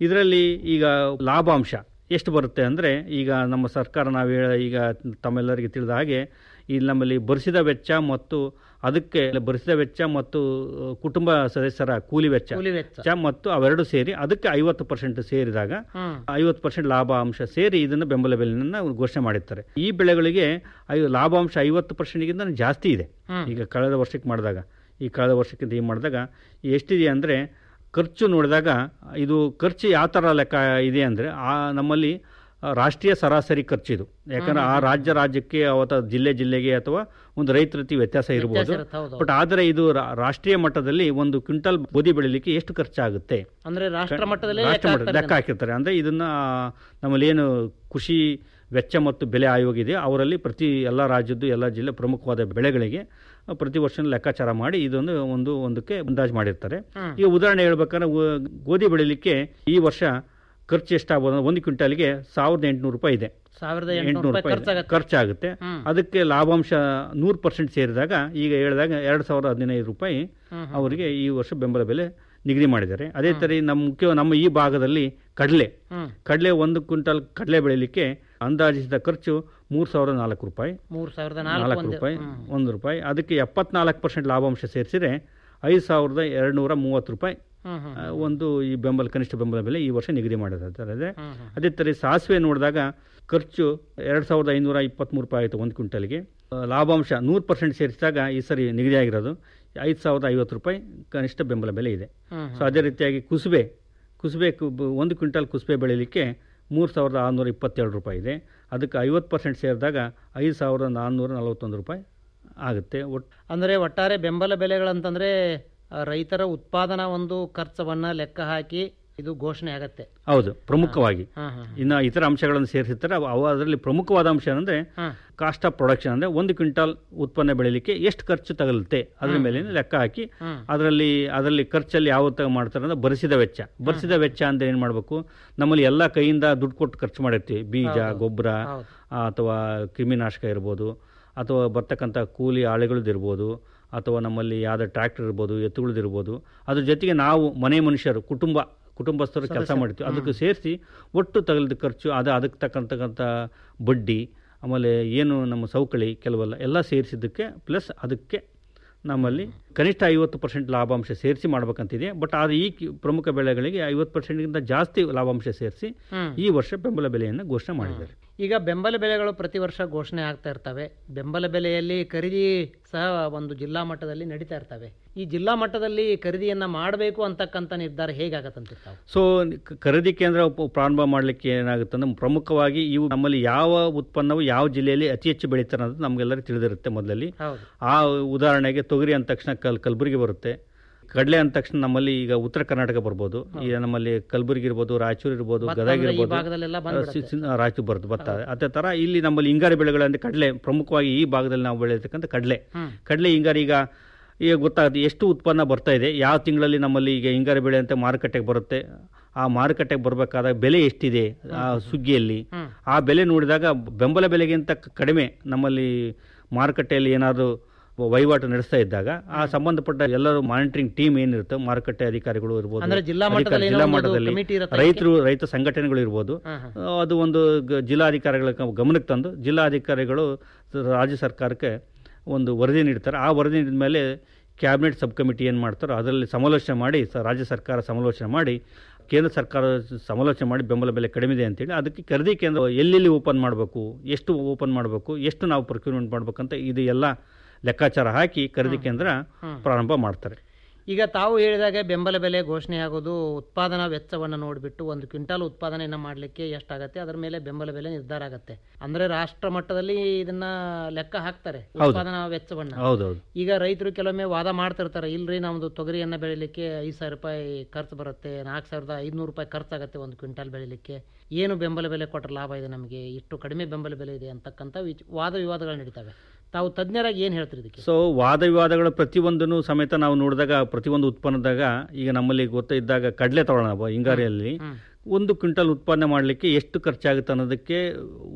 ಇದರಲ್ಲಿ ಈಗ ಲಾಭಾಂಶ ಎಷ್ಟು ಬರುತ್ತೆ ಅಂದರೆ ಈಗ ನಮ್ಮ ಸರ್ಕಾರ ನಾವು ಹೇಳ ಈಗ ತಮ್ಮೆಲ್ಲರಿಗೆ ತಿಳಿದ ಹಾಗೆ ಇಲ್ಲಿ ನಮ್ಮಲ್ಲಿ ಭರಿಸಿದ ವೆಚ್ಚ ಮತ್ತು ಅದಕ್ಕೆ ಭರಿಸಿದ ವೆಚ್ಚ ಮತ್ತು ಕುಟುಂಬ ಸದಸ್ಯರ ಕೂಲಿ ವೆಚ್ಚ ಕೂಲಿ ವೆಚ್ಚ. ವೆಚ್ಚ ಮತ್ತು ಅವೆರಡು ಸೇರಿ ಅದಕ್ಕೆ ಐವತ್ತು ಪರ್ಸೆಂಟ್ ಸೇರಿದಾಗ ಹ್ಮ್. ಐವತ್ತು ಪರ್ಸೆಂಟ್ ಲಾಭಾಂಶ ಸೇರಿ ಇದನ್ನು ಬೆಂಬಲ ಬೆಲೆಯನ್ನು ಅವ್ರು ಘೋಷಣೆ ಮಾಡಿರ್ತಾರೆ ಈ ಬೆಳೆಗಳಿಗೆ ಐ- ಲಾಭಾಂಶ ಐವತ್ತು ಪರ್ಸೆಂಟ್ಗಿಂತ ಜಾಸ್ತಿ ಇದೆ ಹ್ಮ್. ಈಗ ಕಳೆದ ವರ್ಷಕ್ಕೆ ಮಾಡಿದಾಗ ಈ ಕಳೆದ ವರ್ಷಕ್ಕಿಂತ ಈ ಮಾಡಿದಾಗ ಎಷ್ಟಿದೆ ಅಂದರೆ ಖರ್ಚು ನೋಡಿದಾಗ ಇದು ಖರ್ಚು ಯಾವ ಥರ ಲೆಕ್ಕ ಇದೆ ಅಂದರೆ ಆ ನಮ್ಮಲ್ಲಿ ಆ, ರಾಷ್ಟ್ರೀಯ ಸರಾಸರಿ ಖರ್ಚು ಇದು ಯಾಕಂದ್ರೆ ಆ ರಾಜ್ಯ ರಾಜ್ಯಕ್ಕೆ ಅಥವಾ ಜಿಲ್ಲೆ ಜಿಲ್ಲೆಗೆ ಅಥವಾ ಒಂದು ರೈತ ರೀತಿ ವ್ಯತ್ಯಾಸ ಇರ್ಬೋದು ಇರುತ್ತೆ, ಹೌದು, ಬಟ್ ಆದರೆ ಇದು ರಾ- ರಾಷ್ಟ್ರೀಯ ಮಟ್ಟದಲ್ಲಿ ಒಂದು ಕ್ವಿಂಟಲ್ ಗೋಧಿ ಬೆಳಿಲಿಕ್ಕೆ ಎಷ್ಟು ಖರ್ಚಾಗುತ್ತೆ ಅಂದ್ರೆ ರಾಷ್ಟ್ರ ಮಟ್ಟದಲ್ಲಿ ರಾಷ್ಟ್ರ ಲೆಕ್ಕ ಮಟ್ಟ- ಹಾಕ್ತಾರೆ ಲೆಕ್ಕ ಹಾಕಿರ್ತಾರೆ ಅಂದರೆ ಇದನ್ನ ನಮ್ಮಲ್ಲಿ ಏನು ಕೃಷಿ ವೆಚ್ಚ ಮತ್ತು ಬೆಲೆ ಆಯೋಗ ಇದೆ ಅವರಲ್ಲಿ ಪ್ರತಿ ಎಲ್ಲ ರಾಜ್ಯದ್ದು ಎಲ್ಲ ಜಿಲ್ಲೆ ಪ್ರಮುಖವಾದ ಬೆಳೆಗಳಿಗೆ ಆ, ಪ್ರತಿ ವರ್ಷ ಲೆಕ್ಕಾಚಾರ ಮಾಡಿ ಇದೊಂದು ಒಂದು ಒಂದಕ್ಕೆ ಅಂದಾಜು ಮಾಡಿರ್ತಾರೆ ಹ್ಮ್. ಈಗ ಉದಾಹರಣೆ ಹೇಳ್ಬೇಕಾದ್ರೆ ಗೋ- ಗೋಧಿ ಬೆಳಿಲಿಕ್ಕೆ ಈ ವರ್ಷ ಖರ್ಚು ಎಷ್ಟಾಗ್ಬೋದು ಅಂದ್ರೆ ಒಂದು ಕ್ವಿಂಟಲ್ಗೆ ಸಾವಿರದ ಎಂಟುನೂರು ರೂಪಾಯಿ ಇದೆ ಸಾವಿರದ ಎಂಟುನೂರು ಎಂಟುನೂರು ರೂಪಾಯಿ ರೂಪಾಯಿ ಖರ್ಚಾಗತ್ತೆ ಖರ್ಚಾಗುತ್ತೆ ಹ್ಮ್. ಅದಕ್ಕೆ ಲಾಭಾಂಶ ನೂರು ಪರ್ಸೆಂಟ್ ಸೇರಿದಾಗ ಈಗ ಹೇಳಿದಾಗ ಎರಡು ಸಾವಿರದ ಹದಿನೈದು ರೂಪಾಯಿ ಹ್ಮ್, ಹ್ಮ್. ಅವರಿಗೆ ಈ ವರ್ಷ ಬೆಂಬಲ ಬೆಲೆ ನಿಗದಿ ಮಾಡಿದ್ದಾರೆ ಅದೇ ಥರ ನಮ್ಮ ಮುಖ್ಯ ನಮ್ಮ ಈ ಭಾಗದಲ್ಲಿ ಕಡಲೆ ಹ್ಮ್. ಕಡಲೆ ಒಂದು ಕ್ವಿಂಟಲ್ ಕಡಲೆ ಬೆಳಿಲಿಕ್ಕೆ ಅಂದಾಜಿಸಿದ ಖರ್ಚು ಮೂರು ಸಾವಿರದ ನಾಲ್ಕು ರೂಪಾಯಿ ಮೂರ್ ಸಾವಿರದ ನಾಲ್ಕು ನಾಲ್ಕು ಒಂದು ರೂಪಾಯಿ ಹ್ಮ್. ಒಂದು ರೂಪಾಯಿ ಅದಕ್ಕೆ ಎಪ್ಪತ್ನಾಲ್ಕು ಪರ್ಸೆಂಟ್ ಲಾಭಾಂಶ ಸೇರಿಸಿದ್ರೆ ಐದು ಸಾವಿರದ ಎರಡುನೂರ ಮೂವತ್ತು ರೂಪಾಯಿ ಹ್ಮ್, ಹ್ಮ್, ಆ, ಒಂದು ಈ ಬೆಂಬಲ ಕನಿಷ್ಠ ಬೆಂಬಲ ಬೆಲೆ ಈ ವರ್ಷ ನಿಗದಿ ಮಾಡಿದ್ದಾರೆ ಹ್ಮ್, ಹ್ಮ್. ಅದೇ ಥರ ಸಾಸಿವೆ ನೋಡಿದಾಗ ಖರ್ಚು ಎರಡು ಸಾವಿರದ ಐನೂರ ಇಪ್ಪತ್ತ್ಮೂರು ರೂಪಾಯಿ ಆಯಿತು ಒಂದು ಕ್ವಿಂಟಲ್ಗೆ ಆ, ಲಾಭಾಂಶ ನೂರು ಪರ್ಸೆಂಟ್ ಸೇರಿಸಿದಾಗ ಈ ಸರಿ ನಿಗದಿಯಾಗಿರೋದು ಐದು ಸಾವಿರದ ಐವತ್ತು ರೂಪಾಯಿ ಕನಿಷ್ಠ ಬೆಂಬಲ ಬೆಲೆ ಇದೆ ಹ್ಮ್, ಸೊ ಅದೇ ರೀತಿಯಾಗಿ ಕುಸುಬೆ ಕುಸುಬೆ ಕು- ಬ- ಒಂದು ಕ್ವಿಂಟಲ್ ಕುಸುಬೆ ಬೆಳೀಲಿಕ್ಕೆ ಮೂರು ಸಾವಿರದ ಆರುನೂರ ಇಪ್ಪತ್ತೇಳು ರೂಪಾಯಿ ಇದೆ ಅದಕ್ಕೆ ಐವತ್ತು ಪರ್ಸೆಂಟ್ ಸೇರಿದಾಗ ಐದು ಸಾವಿರದ ನಾನ್ನೂರ ನಲವತ್ತೊಂದು ರೂಪಾಯಿ ಆಗುತ್ತೆ ಒಟ್ಟು ಅಂದ್ರೆ ಒಟ್ಟಾರೆ ಬೆಂಬಲ ಬೆಲೆಗಳಂತಂದ್ರೆ ಆ, ರೈತರ ಉತ್ಪಾದನಾ ಒಂದು ಖರ್ಚವನ್ನ ಲೆಕ್ಕ ಹಾಕಿ ಇದು ಘೋಷಣೆ ಆಗತ್ತೆ ಹೌದು ಪ್ರಮುಖವಾಗಿ ಹಾ, ಹಾ, ಇನ್ನು ಇತರ ಅಂಶಗಳನ್ನು ಸೇರಿಸಿರ್ತಾರೆ ಅವು ಅವು ಅದರಲ್ಲಿ ಪ್ರಮುಖವಾದ ಅಂಶ ಅಂದರೆ ಹಾ. ಕಾಸ್ಟ್ ಆಫ್ ಪ್ರೊಡಕ್ಷನ್ ಅಂದರೆ ಒಂದು ಕ್ವಿಂಟಲ್ ಉತ್ಪನ್ನ ಬೆಳೀಲಿಕ್ಕೆ ಎಷ್ಟು ಖರ್ಚು ತಗಲುತ್ತೆ ಅದ್ರ ಮೇಲೆ ಲೆಕ್ಕ ಹಾಕಿ ಹ್ಮ್. ಅದರಲ್ಲಿ ಅದರಲ್ಲಿ ಖರ್ಚಲ್ಲಿ ಯಾವ ತರ ಮಾಡ್ತಾರೆ ಅಂದ್ರೆ ಭರಿಸಿದ ವೆಚ್ಚ ಭರಿಸಿದ ವೆಚ್ಚ ಅಂದ್ರೆ ಏನು ಮಾಡಬೇಕು ನಮ್ಮಲ್ಲಿ ಎಲ್ಲ ಕೈಯಿಂದ ದುಡ್ಡು ಕೊಟ್ಟು ಖರ್ಚು ಮಾಡಿರ್ತೀವಿ ಬೀಜ ಗೊಬ್ಬರ ಹೌದು. ಅಥವಾ ಕ್ರಿಮಿನಾಶಕ ಇರ್ಬೋದು ಅಥವಾ ಬರ್ತಕ್ಕಂಥ ಕೂಲಿ ಆಳುಗಳದ್ದಿರ್ಬೋದು ಅಥವಾ ನಮ್ಮಲ್ಲಿ ಯಾವ್ದು ಟ್ರ್ಯಾಕ್ಟರ್ ಇರ್ಬೋದು ಎತ್ತುಗಳದಿರ್ಬೋದು ಅದ್ರ ಜೊತೆಗೆ ನಾವು ಮನೆ ಮನುಷ್ಯರು ಕುಟುಂಬ ಕುಟುಂಬಸ್ಥರು ಕೆಲಸ ಮಾಡ್ತೀವಿ ಅದಕ್ಕೆ ಸೇರಿಸಿ ಒಟ್ಟು ತಗಲಿದ ಖರ್ಚು ಅದು ಅದಕ್ಕೆ ತಕ್ಕಂತಕ್ಕಂಥ ಬಡ್ಡಿ ಆಮೇಲೆ ಏನು ನಮ್ಮ ಸೌಕಳಿ ಕೆಲವೆಲ್ಲ ಎಲ್ಲ ಸೇರಿಸಿದ್ದಕ್ಕೆ ಪ್ಲಸ್ ಅದಕ್ಕೆ ನಮ್ಮಲ್ಲಿ ಕನಿಷ್ಠ ಐವತ್ತು ಪರ್ಸೆಂಟ್ ಲಾಭಾಂಶ ಸೇರಿಸಿ ಮಾಡ್ಬೇಕಂತಿದೆ ಬಟ್ ಆದರೆ ಈ ಕಿ- ಪ್ರಮುಖ ಬೆಳೆಗಳಿಗೆ ಐವತ್ತು ಪರ್ಸೆಂಟ್ಗಿಂತ ಜಾಸ್ತಿ ಲಾಭಾಂಶ ಸೇರಿಸಿ ಹ್ಮ್. ಈ ವರ್ಷ ಬೆಂಬಲ ಬೆಲೆಯನ್ನು ಘೋಷಣೆ ಮಾಡಿದ್ದಾರೆ ಈಗ ಬೆಂಬಲ ಬೆಲೆಗಳು ಪ್ರತಿ ವರ್ಷ ಘೋಷಣೆ ಆಗ್ತಾ ಇರ್ತವೆ ಬೆಂಬಲ ಬೆಲೆಯಲ್ಲಿ ಖರೀದಿ ಸಹ ಒಂದು ಜಿಲ್ಲಾ ಮಟ್ಟದಲ್ಲಿ ನಡೀತಾ ಇರ್ತವೆ ಈ ಜಿಲ್ಲಾ ಮಟ್ಟದಲ್ಲಿ ಖರೀದಿಯನ್ನ ಮಾಡಬೇಕು ಅಂತಕ್ಕಂಥ ನಿರ್ಧಾರ ಹೇಗಾಗತ್ತಂತ ತಾವು ಸೊ ಕ- ಖರೀದಿ ಕೇಂದ್ರ ಉಪ- ಪ್ರಾರಂಭ ಮಾಡಲಿಕ್ಕೆ ಏನಾಗುತ್ತೆ ಅಂದ್ರೆ ಪ್ರಮುಖವಾಗಿ ಇವು ನಮ್ಮಲ್ಲಿ ಯಾವ ಉತ್ಪನ್ನವು ಯಾವ ಜಿಲ್ಲೆಯಲ್ಲಿ ಅತಿ ಹೆಚ್ಚು ಬೆಳೀತಾರೆ ಅನ್ನೋದು ನಮಗೆಲ್ಲರಿಗೂ ತಿಳಿದಿರುತ್ತೆ ಮೊದಲಲ್ಲಿ ಹೌದು ಆ ಉದಾಹರಣೆಗೆ ತೊಗರಿ ಅಂದ ತಕ್ಷಣ ಕಲ್ ಕಲಬುರಗಿ ಬರುತ್ತೆ ಕಡಲೆ ಅಂದ ತಕ್ಷಣ ನಮ್ಮಲ್ಲಿ ಈಗ ಉತ್ತರ ಕರ್ನಾಟಕ ಬರ್ಬೋದು ಈಗ ನಮ್ಮಲ್ಲಿ ಕಲಬುರಗಿ ಇರ್ಬೋದು ರಾಯಚೂರು ಇರ್ಬೋದು ಭತ್ತ ಗದಗ ಅಂದ್ರೆ ಈ ಇರ್ಬೋದು ಭಾಗದಲ್ಲೆಲ್ಲ ಬಂದ್ಬಿಡುತ್ತೆ. ಸಿ- ಸಿ- ರಾಯಚೂರು ಬರುತ್ತೆ ಭತ್ತ ಅದೇ ಥರ ಇಲ್ಲಿ ನಮ್ಮಲ್ಲಿ ಹಿಂಗಾರಿ ಬೆಳೆಗಳಂದ್ರೆ ಕಡಲೆ ಪ್ರಮುಖವಾಗಿ ಈ ಭಾಗದಲ್ಲಿ ನಾವು ಬೆಳೆಯತಕ್ಕಂಥ ಕಡಲೆ ಹ್ಮ್. ಕಡಲೆ ಹಿಂಗಾರಿ ಈಗ ಈಗ ಗೊತ್ತಾಗುತ್ತೆ ಎಷ್ಟು ಉತ್ಪನ್ನ ಬರ್ತಾ ಇದೆ ಯಾವ ತಿಂಗಳಲ್ಲಿ ನಮ್ಮಲ್ಲಿ ಈಗ ಹಿಂಗಾರಿ ಬೆಳೆ ಅಂತ ಮಾರುಕಟ್ಟೆಗೆ ಬರುತ್ತೆ ಆ ಮಾರುಕಟ್ಟೆಗೆ ಬರಬೇಕಾದಾಗ ಬೆಲೆ ಎಷ್ಟಿದೆ ಆ ಸುಗ್ಗಿಯಲ್ಲಿ ಹ್ಮ್. ಆ ಬೆಲೆ ನೋಡಿದಾಗ ಬೆಂಬಲ ಬೆಲೆಗಿಂತ ಕ- ಕಡಿಮೆ ನಮ್ಮಲ್ಲಿ ಮಾರುಕಟ್ಟೆಯಲ್ಲಿ ಏನಾದರೂ ವಹಿವಾಟು ನಡೆಸ್ತಾ ಇದ್ದಾಗ ಆ ಸಂಬಂಧಪಟ್ಟ ಎಲ್ಲರೂ ಮಾನಿಟರಿಂಗ್ ಟೀಮ್ ಏನಿರುತ್ತೆ ಮಾರುಕಟ್ಟೆ ಅಧಿಕಾರಿಗಳು ಇರ್ಬೋದು ಅಂದ್ರೆ ಜಿಲ್ಲಾ ಅಧಿಕಾರಿ- ಮಟ್ಟದಲ್ಲಿ ಏನೋ ಜಿಲ್ಲಾ ಒಂದು ಮಟ್ಟದಲ್ಲಿ committee ಇರುತ್ತೆ ರೈತರು ರೈತ ಸಂಘಟನೆಗಳು ಇರ್ಬೋದು ಹಾ, ಹಾ. ಆ, ಅದು ಒಂದು ಗ- ಜಿಲ್ಲಾಧಿಕಾರಿಗಳ ಗ- ಗಮನಕ್ಕೆ ತಂದು ಜಿಲ್ಲಾಧಿಕಾರಿಗಳು ರಾಜ್ಯ ಸರ್ಕಾರಕ್ಕೆ ಒಂದು ವರದಿ ನೀಡ್ತಾರೆ ಆ ವರದಿ ನೀಡಿದ ಮೇಲೆ ಕ್ಯಾಬಿನೆಟ್ ಸಬ್ ಕಮಿಟಿ ಏನು ಮಾಡ್ತಾರೋ ಅದರಲ್ಲಿ ಸಮಾಲೋಚನೆ ಮಾಡಿ ಸ- ರಾಜ್ಯ ಸರ್ಕಾರ ಸಮಾಲೋಚನೆ ಮಾಡಿ ಕೇಂದ್ರ ಸರ್ಕಾರ ಸಮಾಲೋಚನೆ ಮಾಡಿ ಬೆಂಬಲ ಬೆಲೆ ಕಡಿಮೆ ಇದೆ ಅಂತೇಳಿ ಅದಕ್ಕೆ ಖರೀದಿ ಕೇಂದ್ರ ಎಲ್ಲೆಲ್ಲಿ ಓಪನ್ ಮಾಡಬೇಕು ಎಷ್ಟು ಓಪನ್ ಮಾಡಬೇಕು ಎಷ್ಟು ನಾವು ಪ್ರೊಕ್ಯೂರ್ಮೆಂಟ್ ಮಾಡ್ಬೇಕಂತ ಇದು ಎಲ್ಲ ಲೆಕ್ಕಾಚಾರ ಹಾಕಿ ಖರೀದಿ ಕೇಂದ್ರ ಪ್ರಾರಂಭ ಮಾಡ್ತಾರೆ ಈಗ ತಾವು ಹೇಳಿದಾಗೆ ಬೆಂಬಲ ಬೆಲೆ ಘೋಷಣೆ ಆಗೋದು ಉತ್ಪಾದನಾ ವೆಚ್ಚವನ್ನು ನೋಡಿಬಿಟ್ಟು ಒಂದು ಕ್ವಿಂಟಾಲ್ ಉತ್ಪಾದನೆಯನ್ನ ಮಾಡಲಿಕ್ಕೆ ಎಷ್ಟಾಗತ್ತೆ ಅದರ ಮೇಲೆ ಬೆಂಬಲ ಬೆಲೆ ನಿರ್ಧಾರ ಆಗತ್ತೆ ಅಂದ್ರೆ ರಾಷ್ಟ್ರ ಮಟ್ಟದಲ್ಲಿ ಇದನ್ನ ಲೆಕ್ಕ ಹಾಕ್ತಾರೆ ಹೌದು. ಉತ್ಪಾದನಾ ವೆಚ್ಚವನ್ನ ಹೌದೌದು ಈಗ ರೈತರು ಕೆಲವೊಮ್ಮೆ ವಾದ ಮಾಡ್ತಿರ್ತಾರೆ ಇಲ್ರಿ ನಮ್ದು ತೊಗರಿಯನ್ನ ಬೆಳಿಲಿಕ್ಕೆ ಐದು ಸಾವಿರ ರೂಪಾಯಿ ಖರ್ಚು ಬರುತ್ತೆ ನಾಲ್ಕು ಸಾವಿರದ ಐದುನೂರು ರೂಪಾಯಿ ಖರ್ಚಾಗತ್ತೆ ಒಂದು ಕ್ವಿಂಟಾಲ್ ಬೆಳಿಲಿಕ್ಕೆ ಏನು ಬೆಂಬಲ ಬೆಲೆ ಕೊಟ್ಟರೆ ಲಾಭ ಇದೆ ನಮಗೆ ಇಷ್ಟು ಕಡಿಮೆ ಬೆಂಬಲ ಬೆಲೆ ಇದೆ ಅಂತಕ್ಕಂಥ ವಿಚ್- ವಾದ ವಿವಾದಗಳು ನಡೀತವೆ ತಾವು ತಜ್ಞರಾಗಿ ಏನು ಹೇಳ್ತೀರಿ ಇದಕ್ಕೆ ಸೊ ವಾದ ವಿವಾದಗಳ ಪ್ರತಿಯೊಂದನ್ನು ಸಮೇತ ನಾವು ನೋಡಿದಾಗ ಪ್ರತಿಯೊಂದು ಉತ್ಪನ್ನದಾಗ ಈಗ ನಮ್ಮಲ್ಲಿ ಗೊತ್ತಿದ್ದಾಗ ಕಡಲೆ ತಗೊಳ್ಳೋಣ ಬ- ಹಿಂಗಾರಿಯಲ್ಲಿ ಒಂದು ಕ್ವಿಂಟಲ್ ಉತ್ಪನ್ನ ಮಾಡಲಿಕ್ಕೆ ಎಷ್ಟು ಖರ್ಚಾಗುತ್ತೆ ಅನ್ನೋದಕ್ಕೆ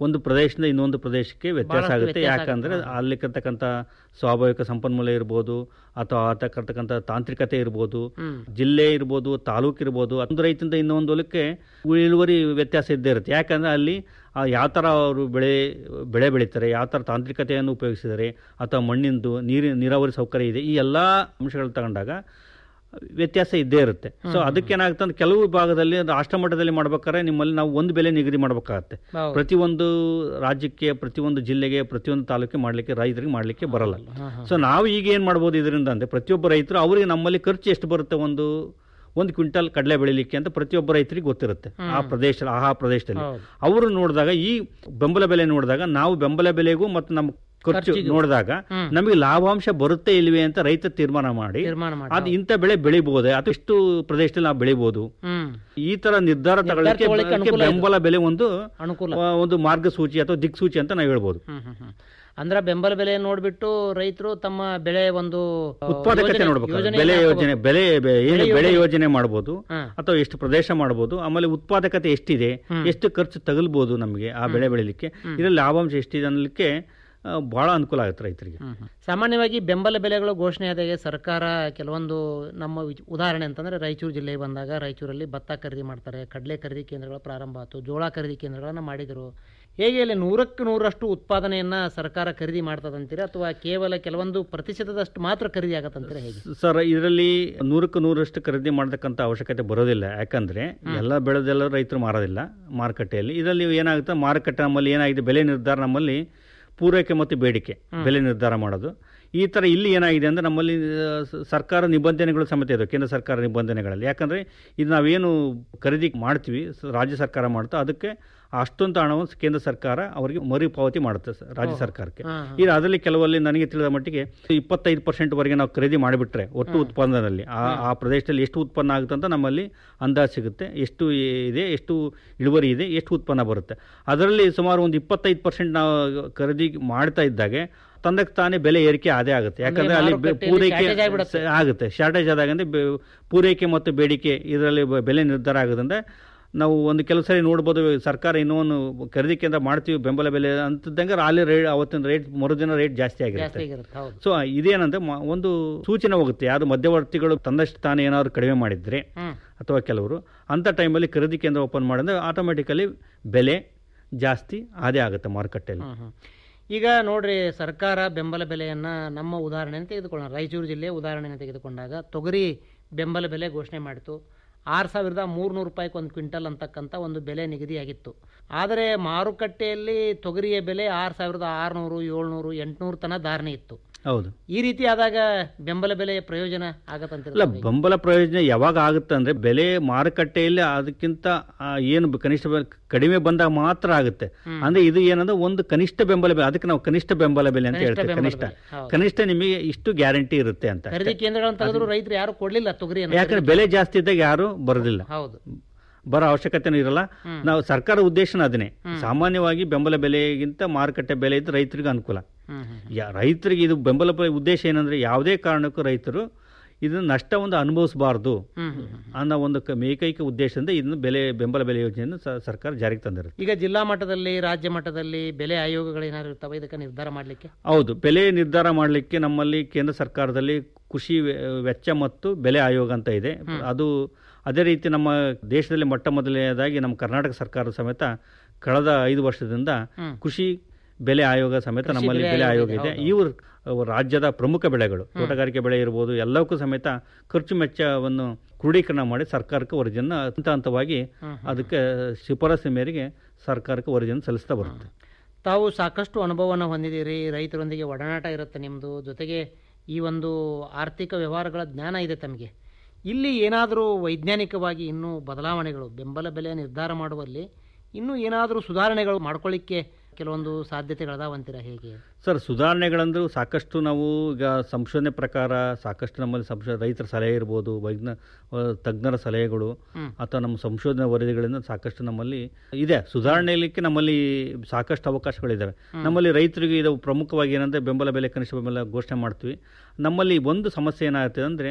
ಒಂದು ಪ್ರದೇಶದಿಂದ ಇನ್ನೊಂದು ಪ್ರದೇಶಕ್ಕೆ ವ್ಯತ್ಯಾಸ ಬಹಳಷ್ಟು ಆಗುತ್ತೆ ವ್ಯತ್ಯಾಸ ಯಾಕಂದ್ರೆ ಆಗುತ್ತೆ. ಅಲ್ಲಿರ್ತಕ್ಕಂಥ ಸ್ವಾಭಾವಿಕ ಸಂಪನ್ಮೂಲ ಇರ್ಬೋದು ಅಥವಾ ಆತಕ್ಕಂಥ ತಾಂತ್ರಿಕತೆ ಇರ್ಬೋದು ಹ್ಮ್. ಜಿಲ್ಲೆ ಇರ್ಬೋದು ತಾಲೂಕು ಇರ್ಬೋದು ಒಂದು ರೈತರಿಂದ ಇನ್ನೊಂದು ಹೊಲಕ್ಕೆ ಇಳುವರಿ ವ್ಯತ್ಯಾಸ ಇದ್ದೇ ಇರುತ್ತೆ ಯಾಕಂದ್ರೆ ಅಲ್ಲಿ ಯಾವ ಥರ ಅವರು ಬೆಳೆ ಬೆಳೆ ಬೆಳೀತಾರೆ ಯಾವ ಥರ ತಾಂತ್ರಿಕತೆಯನ್ನು ಉಪಯೋಗಿಸಿದ್ದಾರೆ ಅಥವಾ ಮಣ್ಣಿಂದು ನೀರಿ ನೀರಾವರಿ ಸೌಕರ್ಯ ಇದೆ ಈ ಎಲ್ಲ ಅಂಶಗಳು ತಗೊಂಡಾಗ ವ್ಯತ್ಯಾಸ ಇದ್ದೇ ಇರುತ್ತೆ ಸೊ ಅದಕ್ಕೇನಾಗುತ್ತೆ ಅಂದ್ರೆ ಕೆಲವು ಭಾಗದಲ್ಲಿ ರಾಷ್ಟ್ರ ಮಟ್ಟದಲ್ಲಿ ಮಾಡ್ಬೇಕಾದ್ರೆ ನಿಮ್ಮಲ್ಲಿ ನಾವು ಒಂದು ಬೆಲೆ ನಿಗದಿ ಮಾಡಬೇಕಾಗತ್ತೆ ಹೌದು. ಪ್ರತಿಯೊಂದು ರಾಜ್ಯಕ್ಕೆ ಪ್ರತಿಯೊಂದು ಜಿಲ್ಲೆಗೆ ಪ್ರತಿಯೊಂದು ತಾಲೂಕಿಗೆ ಮಾಡಲಿಕ್ಕೆ ರೈತರಿಗೆ ಮಾಡಲಿಕ್ಕೆ ಬರಲ್ಲ ಹಾ, ಹಾ. ಸೊ ನಾವು ಈಗ ಏನು ಮಾಡ್ಬೋದು ಇದರಿಂದ ಅಂದರೆ ಪ್ರತಿಯೊಬ್ಬ ರೈತರು ಅವರಿಗೆ ನಮ್ಮಲ್ಲಿ ಖರ್ಚು ಎಷ್ಟು ಬರುತ್ತೆ ಒಂದು ಒಂದು ಕ್ವಿಂಟಲ್ ಕಡಲೆ ಬೆಳಿಲಿಕ್ಕೆ ಅಂತ ಪ್ರತಿಯೊಬ್ಬ ರೈತರಿಗೆ ಗೊತ್ತಿರುತ್ತೆ ಆ ಪ್ರದೇಶ ಆ ಪ್ರದೇಶದಲ್ಲಿ ಹೌದು. ಅವರು ನೋಡಿದಾಗ ಈ ಬೆಂಬಲ ಬೆಲೆ ನೋಡಿದಾಗ ನಾವು ಬೆಂಬಲ ಬೆಲೆಗೂ ಮತ್ತು ನಮ್ಮ ಖರ್ಚು ಖರ್ಚಿಗೂ. ನೋಡಿದಾಗ ಹ್ಮ್. ನಮಗೆ ಲಾಭಾಂಶ ಬರುತ್ತೆ ಇಲ್ವೇ ಅಂತ ರೈತ ತೀರ್ಮಾನ ಮಾಡಿ ತೀರ್ಮಾನ ಮಾಡಿ ಅದು ಇಂಥ ಬೆಳೆ ಬೆಳಿಬಹುದೇ ಅಥವಾ ಇಷ್ಟು ಪ್ರದೇಶದಲ್ಲಿ ನಾವು ಬೆಳಿಬಹುದು ಹ್ಮ್ ಈ ತರ ನಿರ್ಧಾರ ತಗೊಳ್ಳಿಕ್ಕೆ ತಗೊಳ್ಳಿಕ್ಕೆ ಅದಕ್ಕೆ ಅನುಕೂಲ ಇದೆ. ಬೆಂಬಲ ಬೆಲೆ ಒಂದು ಅನುಕೂಲ ಆ, ಒಂದು ಮಾರ್ಗಸೂಚಿ ಅಥವಾ ದಿಕ್ಸೂಚಿ ಅಂತ ನಾವು ಹೇಳ್ಬೋದು ಹ್ಮ್ ಹ್ಮ್ ಹ್ಮ್. ಅಂದ್ರೆ ಬೆಂಬಲ ಬೆಲೆ ನೋಡ್ಬಿಟ್ಟು ರೈತರು ತಮ್ಮ ಬೆಳೆ ಒಂದು ಆ, ಉತ್ಪಾದಕತೆ ಯೋಜನೆ- ನೋಡ್ಬೇಕು ಯೋಜನೆಯನ್ನ ಬೆಲೆ ಹಾಕೋಬೇಕು. ಯೋಜನೆ ಬೆಲೆ ಬೆ- ಏನು ಬೆಳೆ ಬೆಳೆ ಯೋಜನೆ. ಯೋಜನೆ ಮಾಡ್ಬೋದು ಹ್ಮ್. ಅಥವಾ ಎಷ್ಟು ಪ್ರದೇಶ ಮಾಡ್ಬೋದು ಆಮೇಲೆ ಉತ್ಪಾದಕತೆ ಎಷ್ಟಿದೆ ಹ್ಮ್. ಎಷ್ಟು ಖರ್ಚು ತಗಲ್ಬೋದು ನಮಗೆ ಆ ಬೆಳೆ ಬೆಳಿಲಿಕ್ಕೆ ಇದರಲ್ಲಿ ಲಾಭಾಂಶ ಎಷ್ಟಿದೆ ಅನ್ನಲಿಕ್ಕೆ ಆ, ಬಹಳ ಅನುಕೂಲ ಆಗುತ್ತೆ ರೈತರಿಗೆ ಹ್ಮ್ ಹ್ಮ್. ಸಾಮಾನ್ಯವಾಗಿ ಬೆಂಬಲ ಬೆಲೆಗಳು ಘೋಷಣೆ ಆದಾಗೆ ಸರ್ಕಾರ ಕೆಲವೊಂದು ನಮ್ಮ ವಿಚ್- ಉದಾಹರಣೆ ಅಂತಂದ್ರೆ ರಾಯಚೂರು ಜಿಲ್ಲೆಗೆ ಬಂದಾಗ ರಾಯಚೂರಲ್ಲಿ ಭತ್ತ ಖರೀದಿ ಮಾಡ್ತಾರೆ ಕಡಲೆ ಖರೀದಿ ಕೇಂದ್ರಗಳ ಪ್ರಾರಂಭ ಆಯಿತು ಜೋಳ ಖರೀದಿ ಕೇಂದ್ರಗಳನ್ನ ಮಾಡಿದರು ಹೇಗೆ ಇಲ್ಲಿ ನೂರಕ್ಕೆ ನೂರಷ್ಟು ಉತ್ಪಾದನೆಯನ್ನ ಸರ್ಕಾರ ಖರೀದಿ ಮಾಡ್ತದಂತೀರಾ ಅಥವಾ ಕೇವಲ ಕೆಲವೊಂದು ಪ್ರತಿಶತದಷ್ಟು ಮಾತ್ರ ಖರೀದಿ ಆಗತ್ತಂತೀರಾ ಹೇಗೆ ಸರ್ ಇದರಲ್ಲಿ ನೂರಕ್ಕೆ ನೂರಷ್ಟು ಖರೀದಿ ಮಾಡತಕ್ಕಂಥ ಅವಶ್ಯಕತೆ ಬರೋದಿಲ್ಲ ಯಾಕಂದ್ರೆ ಎಲ್ಲ ಬೆಳೆದೆಲ್ಲ ರೈತರು ಮಾರೋದಿಲ್ಲ ಮಾರುಕಟ್ಟೆಯಲ್ಲಿ ಇದರಲ್ಲಿ ಏನಾಗುತ್ತೆ ಮಾರುಕಟ್ಟೆ ನಮ್ಮಲ್ಲಿ ಏನಾಗಿದೆ ಬೆಲೆ ನಿರ್ಧಾರ ನಮ್ಮಲ್ಲಿ ಪೂರೈಕೆ ಮತ್ತು ಬೇಡಿಕೆ ಬೆಲೆ ನಿರ್ಧಾರ ಮಾಡೋದು ಈ ಥರ ಇಲ್ಲಿ ಏನಾಗಿದೆ ಅಂದರೆ ನಮ್ಮಲ್ಲಿ ಆ, ಸ- ಸರ್ಕಾರ ನಿಬಂಧನೆಗಳು ಸಮೇತ ಇದೆ ಕೇಂದ್ರ ಸರ್ಕಾರ ನಿಬಂಧನೆಗಳಲ್ಲಿ ಯಾಕಂದರೆ ಇದು ನಾವೇನು ಖರೀದಿ ಮಾಡ್ತೀವಿ ಸ- ರಾಜ್ಯ ಸರ್ಕಾರ ಮಾಡ್ತಾ ಅದಕ್ಕೆ ಅಷ್ಟೊಂದು ಹಣವನ್ನು ಕೇಂದ್ರ ಸರ್ಕಾರ ಅವರಿಗೆ ಮರುಪಾವತಿ ಮಾಡುತ್ತೆ ಸ- ರಾಜ್ಯ ಸರ್ಕಾರಕ್ಕೆ ಹಾ, ಈಗ ಅದರಲ್ಲಿ ಕೆಲವಲ್ಲಿ ನನಗೆ ತಿಳಿದ ಮಟ್ಟಿಗೆ ಇಪ್ಪತ್ತೈದು ಪರ್ಸೆಂಟ್ ವರೆಗೆ ನಾವು ಖರೀದಿ ಮಾಡಿಬಿಟ್ರೆ ಒಟ್ಟು ಉತ್ಪನ್ನದಲ್ಲಿ ಆ ಆ ಪ್ರದೇಶದಲ್ಲಿ ಎಷ್ಟು ಉತ್ಪನ್ನ ಆಗುತ್ತೆ ಅಂತ ನಮ್ಮಲ್ಲಿ ಅಂದಾಜು ಸಿಗುತ್ತೆ ಎಷ್ಟು ಇದೆ ಎಷ್ಟು ಇಳುವರಿ ಇದೆ ಎಷ್ಟು ಉತ್ಪನ್ನ ಬರುತ್ತೆ ಅದರಲ್ಲಿ ಸುಮಾರು ಒಂದು ಇಪ್ಪತ್ತೈದು ಪರ್ಸೆಂಟ್ ನಾವು ಖರೀದಿ ಮಾಡ್ತಾ ಇದ್ದಾಗೆ ತಂದಕ್ಕೆ ತಾನೇ ಬೆಲೆ ಏರಿಕೆ ಅದೇ ಆಗುತ್ತೆ ಯಾಕಂದ್ರೆ ಅಲ್ಲಿ ಬೆ- ಮಾರುಕಟ್ಟೆಯಲ್ಲಿ ಪೂರೈಕೆ shortage ಆಗ್ಬಿಡುತ್ತೆ. ಸ- ಆಗುತ್ತೆ ಶಾರ್ಟೇಜ್ ಆದಾಗ ಅಂದ್ರೆ ಬೆ- ಪೂರೈಕೆ ಮತ್ತು ಬೇಡಿಕೆ ಇದರಲ್ಲಿ ಬ- ಬೆಲೆ ನಿರ್ಧಾರ ಆಗೋದ್ರಿಂದ ನಾವು ಒಂದು ಕೆಲವು ಸರಿ ನೋಡ್ಬೋದು ಸರ್ಕಾರ ಇನ್ನೊಂದು ಖರೀದಿ ಕೇಂದ್ರ ಮಾಡ್ತೀವಿ ಬೆಂಬಲ ಬೆಲೆ ಅಂತಂದಂಗೆ ಅಲ್ಲಿ ರೇಟ್ ಅವತ್ತಿನ ರೇಟ್ ಮರುದಿನ ರೇಟ್ ಜಾಸ್ತಿ ಜಾಸ್ತಿ ಆಗಿರುತ್ತೆ ಆಗಿರುತ್ತೆ ಹೌದು ಸೊ ಇದೇನಂದ್ರೆ ಮ- ಒಂದು ಸೂಚನೆ ಹೋಗುತ್ತೆ ಯಾವುದು ಮಧ್ಯವರ್ತಿಗಳು ತಂದಷ್ಟು ತಾನೇ ಏನಾದ್ರು ಕಡಿಮೆ ಮಾಡಿದ್ರೆ ಹ್ಮ್ ಅಥವಾ ಕೆಲವರು ಅಂಥ ಟೈಮಲ್ಲಿ ಖರೀದಿ ಕೇಂದ್ರ ಓಪನ್ ಮಾಡಿದ್ರೆ ಆಟೋಮೆಟಿಕಲಿ ಬೆಲೆ ಜಾಸ್ತಿ ಅದೇ ಆಗುತ್ತೆ ಮಾರುಕಟ್ಟೆಯಲ್ಲಿ ಹ್ಮ್, ಹ್ಮ್. ಈಗ ನೋಡ್ರಿ ಸರ್ಕಾರ ಬೆಂಬಲ ಬೆಲೆಯನ್ನ ನಮ್ಮ ಉದಾಹರಣೆಯನ್ನು ತೆಗೆದುಕೊಳ್ಳೋಣ ರಾಯಚೂರು ಜಿಲ್ಲೆಯ ಉದಾಹರಣೆಯನ್ನು ತೆಗೆದುಕೊಂಡಾಗ ತೊಗರಿ ಬೆಂಬಲ ಬೆಲೆ ಘೋಷಣೆ ಮಾಡಿತು ಆರು ಸಾವಿರದ ಮೂರುನೂರು ರೂಪಾಯಿಗೆ ಒಂದು ಕ್ವಿಂಟಲ್ ಅಂತಕ್ಕಂಥ ಒಂದು ಬೆಲೆ ನಿಗದಿಯಾಗಿತ್ತು ಆದರೆ ಮಾರುಕಟ್ಟೆಯಲ್ಲಿ ತೊಗರಿಯ ಬೆಲೆ ಆರು ಸಾವಿರದ ಆರುನೂರು ಏಳ್ನೂರು ಎಂಟುನೂರು ತನ ಧಾರಣೆ ಇತ್ತು ಹೌದು ಈ ರೀತಿ ಆದಾಗ ಬೆಂಬಲ ಬೆಲೆಯ ಪ್ರಯೋಜನ ಆಗತ್ತಂತ ಇಲ್ಲ ಬೆಂಬಲ ಪ್ರಯೋಜನ ಯಾವಾಗ ಆಗುತ್ತೆ ಅಂದ್ರೆ ಬೆಲೆ ಮಾರುಕಟ್ಟೆಯಲ್ಲಿ ಅದಕ್ಕಿಂತ ಆ, ಏನು ಬ- ಕನಿಷ್ಠ ಬೆಲೆ ಕಡಿಮೆ ಬಂದಾಗ ಮಾತ್ರ ಆಗುತ್ತೆ ಅಂದ್ರೆ ಇದು ಏನಂದ್ರೆ ಒಂದು ಕನಿಷ್ಠ ಬೆಂಬಲ ಬೆಲೆ ಅದಕ್ಕೆ ನಾವು ಕನಿಷ್ಠ ಬೆಂಬಲ ಬೆಲೆ ಅಂತ ಕನಿಷ್ಠ ಹೇಳ್ತೇವೆ ಬೆಂಬಲ ಕನಿಷ್ಠ ಬೆಲೆ, ಹೌದು. ಕನಿಷ್ಠ ನಿಮಗೆ ಇಷ್ಟು ಗ್ಯಾರಂಟಿ ಇರುತ್ತೆ ಅಂತ ಅಷ್ಟೇ. ಖರೀದಿ ಕೇಂದ್ರಗಳನ್ನು ತೆಗೆದ್ರು ರೈತರು ಯಾರು ಕೊಡ್ಲಿಲ್ಲ ತೊಗರಿಯನ್ನು ಯಾಕಂದ್ರೆ ಬೆಲೆ ಜಾಸ್ತಿ ಇದ್ದಾಗ ಯಾರು ಬರೋದಿಲ್ಲ ಹೌದು ಬರೋ ಅವಶ್ಯಕತೆನೂ ಇರಲ್ಲ ನಾವು ಸರ್ಕಾರ ಉದ್ದೇಶನ ಅದನ್ನೇ ಸಾಮಾನ್ಯವಾಗಿ ಬೆಂಬಲ ಬೆಲೆಗಿಂತ ಮಾರುಕಟ್ಟೆ ಬೆಲೆ ಇದ್ದು ರೈತರಿಗೆ ಅನುಕೂಲ ಹ್ಮ್ ಹ್ಮ್ ಯಾ ರೈತರಿಗೆ ಇದು ಬೆಂಬಲ ಬೆಲೆ ಉದ್ದೇಶ ಏನಂದ್ರೆ ಯಾವುದೇ ಕಾರಣಕ್ಕೂ ರೈತರು ಇದನ್ನ ನಷ್ಟವನ್ನು ಅನುಭವಿಸಬಾರ್ದು ಹ್ಮ್ ಹ್ಮ್ ಹ್ಮ್. ಅನ್ನೋ ಒಂದು ಕ- ಏಕೈಕ ಉದ್ದೇಶದಿಂದ ಇದನ್ನು ಬೆಲೆ ಬೆಂಬಲ ಬೆಲೆ ಯೋಜನೆಯನ್ನು ಸ- ಸರ್ಕಾರ ಜಾರಿಗೆ ತಂದಿರುತ್ತೆ ಈಗ ಜಿಲ್ಲಾ ಮಟ್ಟದಲ್ಲಿ ರಾಜ್ಯ ಮಟ್ಟದಲ್ಲಿ ಬೆಲೆ ಆಯೋಗಗಳು ಏನಾದ್ರು ಇರ್ತಾವೆ ಇದಕ್ಕೆ ನಿರ್ಧಾರ ಮಾಡಲಿಕ್ಕೆ ಹೌದು ಬೆಲೆ ನಿರ್ಧಾರ ಮಾಡಲಿಕ್ಕೆ ನಮ್ಮಲ್ಲಿ ಕೇಂದ್ರ ಸರ್ಕಾರದಲ್ಲಿ ಕೃಷಿ ವೆ- ವೆಚ್ಚ ಮತ್ತು ಬೆಲೆ ಆಯೋಗ ಅಂತ ಇದೆ ಅದು ಅದೇ ರೀತಿ ನಮ್ಮ ದೇಶದಲ್ಲಿ ಮೊಟ್ಟ ಮೊದಲನೇದಾಗಿ ನಮ್ಮ ಕರ್ನಾಟಕ ಸರ್ಕಾರ ಸಮೇತ ಕಳೆದ ಐದು ವರ್ಷದಿಂದ ಹ್ಮ್. ಕೃಷಿ ಬೆಲೆ ಆಯೋಗ ಸಮೇತ ಕೃಷಿ ನಮ್ಮಲ್ಲಿ ಬೆಲೆ ಬೆಲೆ ಆಯೋಗ ಆಯೋಗ ಇದೆ, ಇದೆ ಹೌದು, ಇವರು ಅವು ರಾಜ್ಯದ ಪ್ರಮುಖ ಬೆಳೆಗಳು ತೋಟಗಾರಿಕೆ ಬೆಳೆ ಇರ್ಬೋದು ಎಲ್ಲಕ್ಕೂ ಸಮೇತ ಖರ್ಚು ವೆಚ್ಚವನ್ನು ಕ್ರೋಢೀಕರಣ ಮಾಡಿ ಸರ್ಕಾರಕ್ಕೆ ವರದಿಯನ್ನು ಹಂತ ಹಂತವಾಗಿ ಅದಕ್ಕೆ ಶಿಫಾರಸು ಮೇರೆಗೆ ಸರ್ಕಾರಕ್ಕೆ ವರದಿಯನ್ನು ಸಲ್ಲಿಸ್ತಾ ಬರುತ್ತೆ ತಾವು ಸಾಕಷ್ಟು ಅನುಭವವನ್ನು ಹೊಂದಿದ್ದೀರಿ ರೈತರೊಂದಿಗೆ ಒಡನಾಟ ಇರುತ್ತೆ ನಿಮ್ಮದು ಜೊತೆಗೆ ಈ ಒಂದು ಆರ್ಥಿಕ ವ್ಯವಹಾರಗಳ ಜ್ಞಾನ ಇದೆ ತಮಗೆ ಇಲ್ಲಿ ಏನಾದರೂ ವೈಜ್ಞಾನಿಕವಾಗಿ ಇನ್ನೂ ಬದಲಾವಣೆಗಳು ಬೆಂಬಲ ಬೆಲೆ ನಿರ್ಧಾರ ಮಾಡುವಲ್ಲಿ ಇನ್ನೂ ಏನಾದರೂ ಸುಧಾರಣೆಗಳು ಮಾಡ್ಕೊಳ್ಳಿಕ್ಕೆ ಕೆಲವೊಂದು ಸಾಧ್ಯತೆಗಳದಾವಂತೀರಾ ಹೇಗೆ ಸರ್ ಸುಧಾರಣೆಗಳಂದ್ರೂ ಸಾಕಷ್ಟು ನಾವು ಈಗ ಸಂಶೋಧನೆ ಪ್ರಕಾರ ಸಾಕಷ್ಟು ನಮ್ಮಲ್ಲಿ ಸಂಶೋ ರೈತರ ಸಲಹೆ ಇರ್ಬೋದು ವೈಜ್ಞ ಆ, ತಜ್ಞರ ಸಲಹೆಗಳು ಹ್ಮ್. ಅಥವಾ ನಮ್ಮ ಸಂಶೋಧನಾ ವರದಿಗಳಿಂದ ಸಾಕಷ್ಟು ನಮ್ಮಲ್ಲಿ ಇದೆ ಸುಧಾರಣೆಯಲಿಕ್ಕೆ ನಮ್ಮಲ್ಲಿ ಸಾಕಷ್ಟು ಅವಕಾಶಗಳಿದ್ದಾವೆ ನಮ್ಮಲ್ಲಿ ರೈತರಿಗೆ ಇದು ಪ್ರಮುಖವಾಗಿ ಏನಂದರೆ ಬೆಂಬಲ ಬೆಲೆ ಕನಿಷ್ಠ ಬೆಂಬಲ ಘೋಷಣೆ ಮಾಡ್ತೀವಿ ನಮ್ಮಲ್ಲಿ ಒಂದು ಸಮಸ್ಯೆ ಏನಾಗುತ್ತೆ ಅಂದರೆ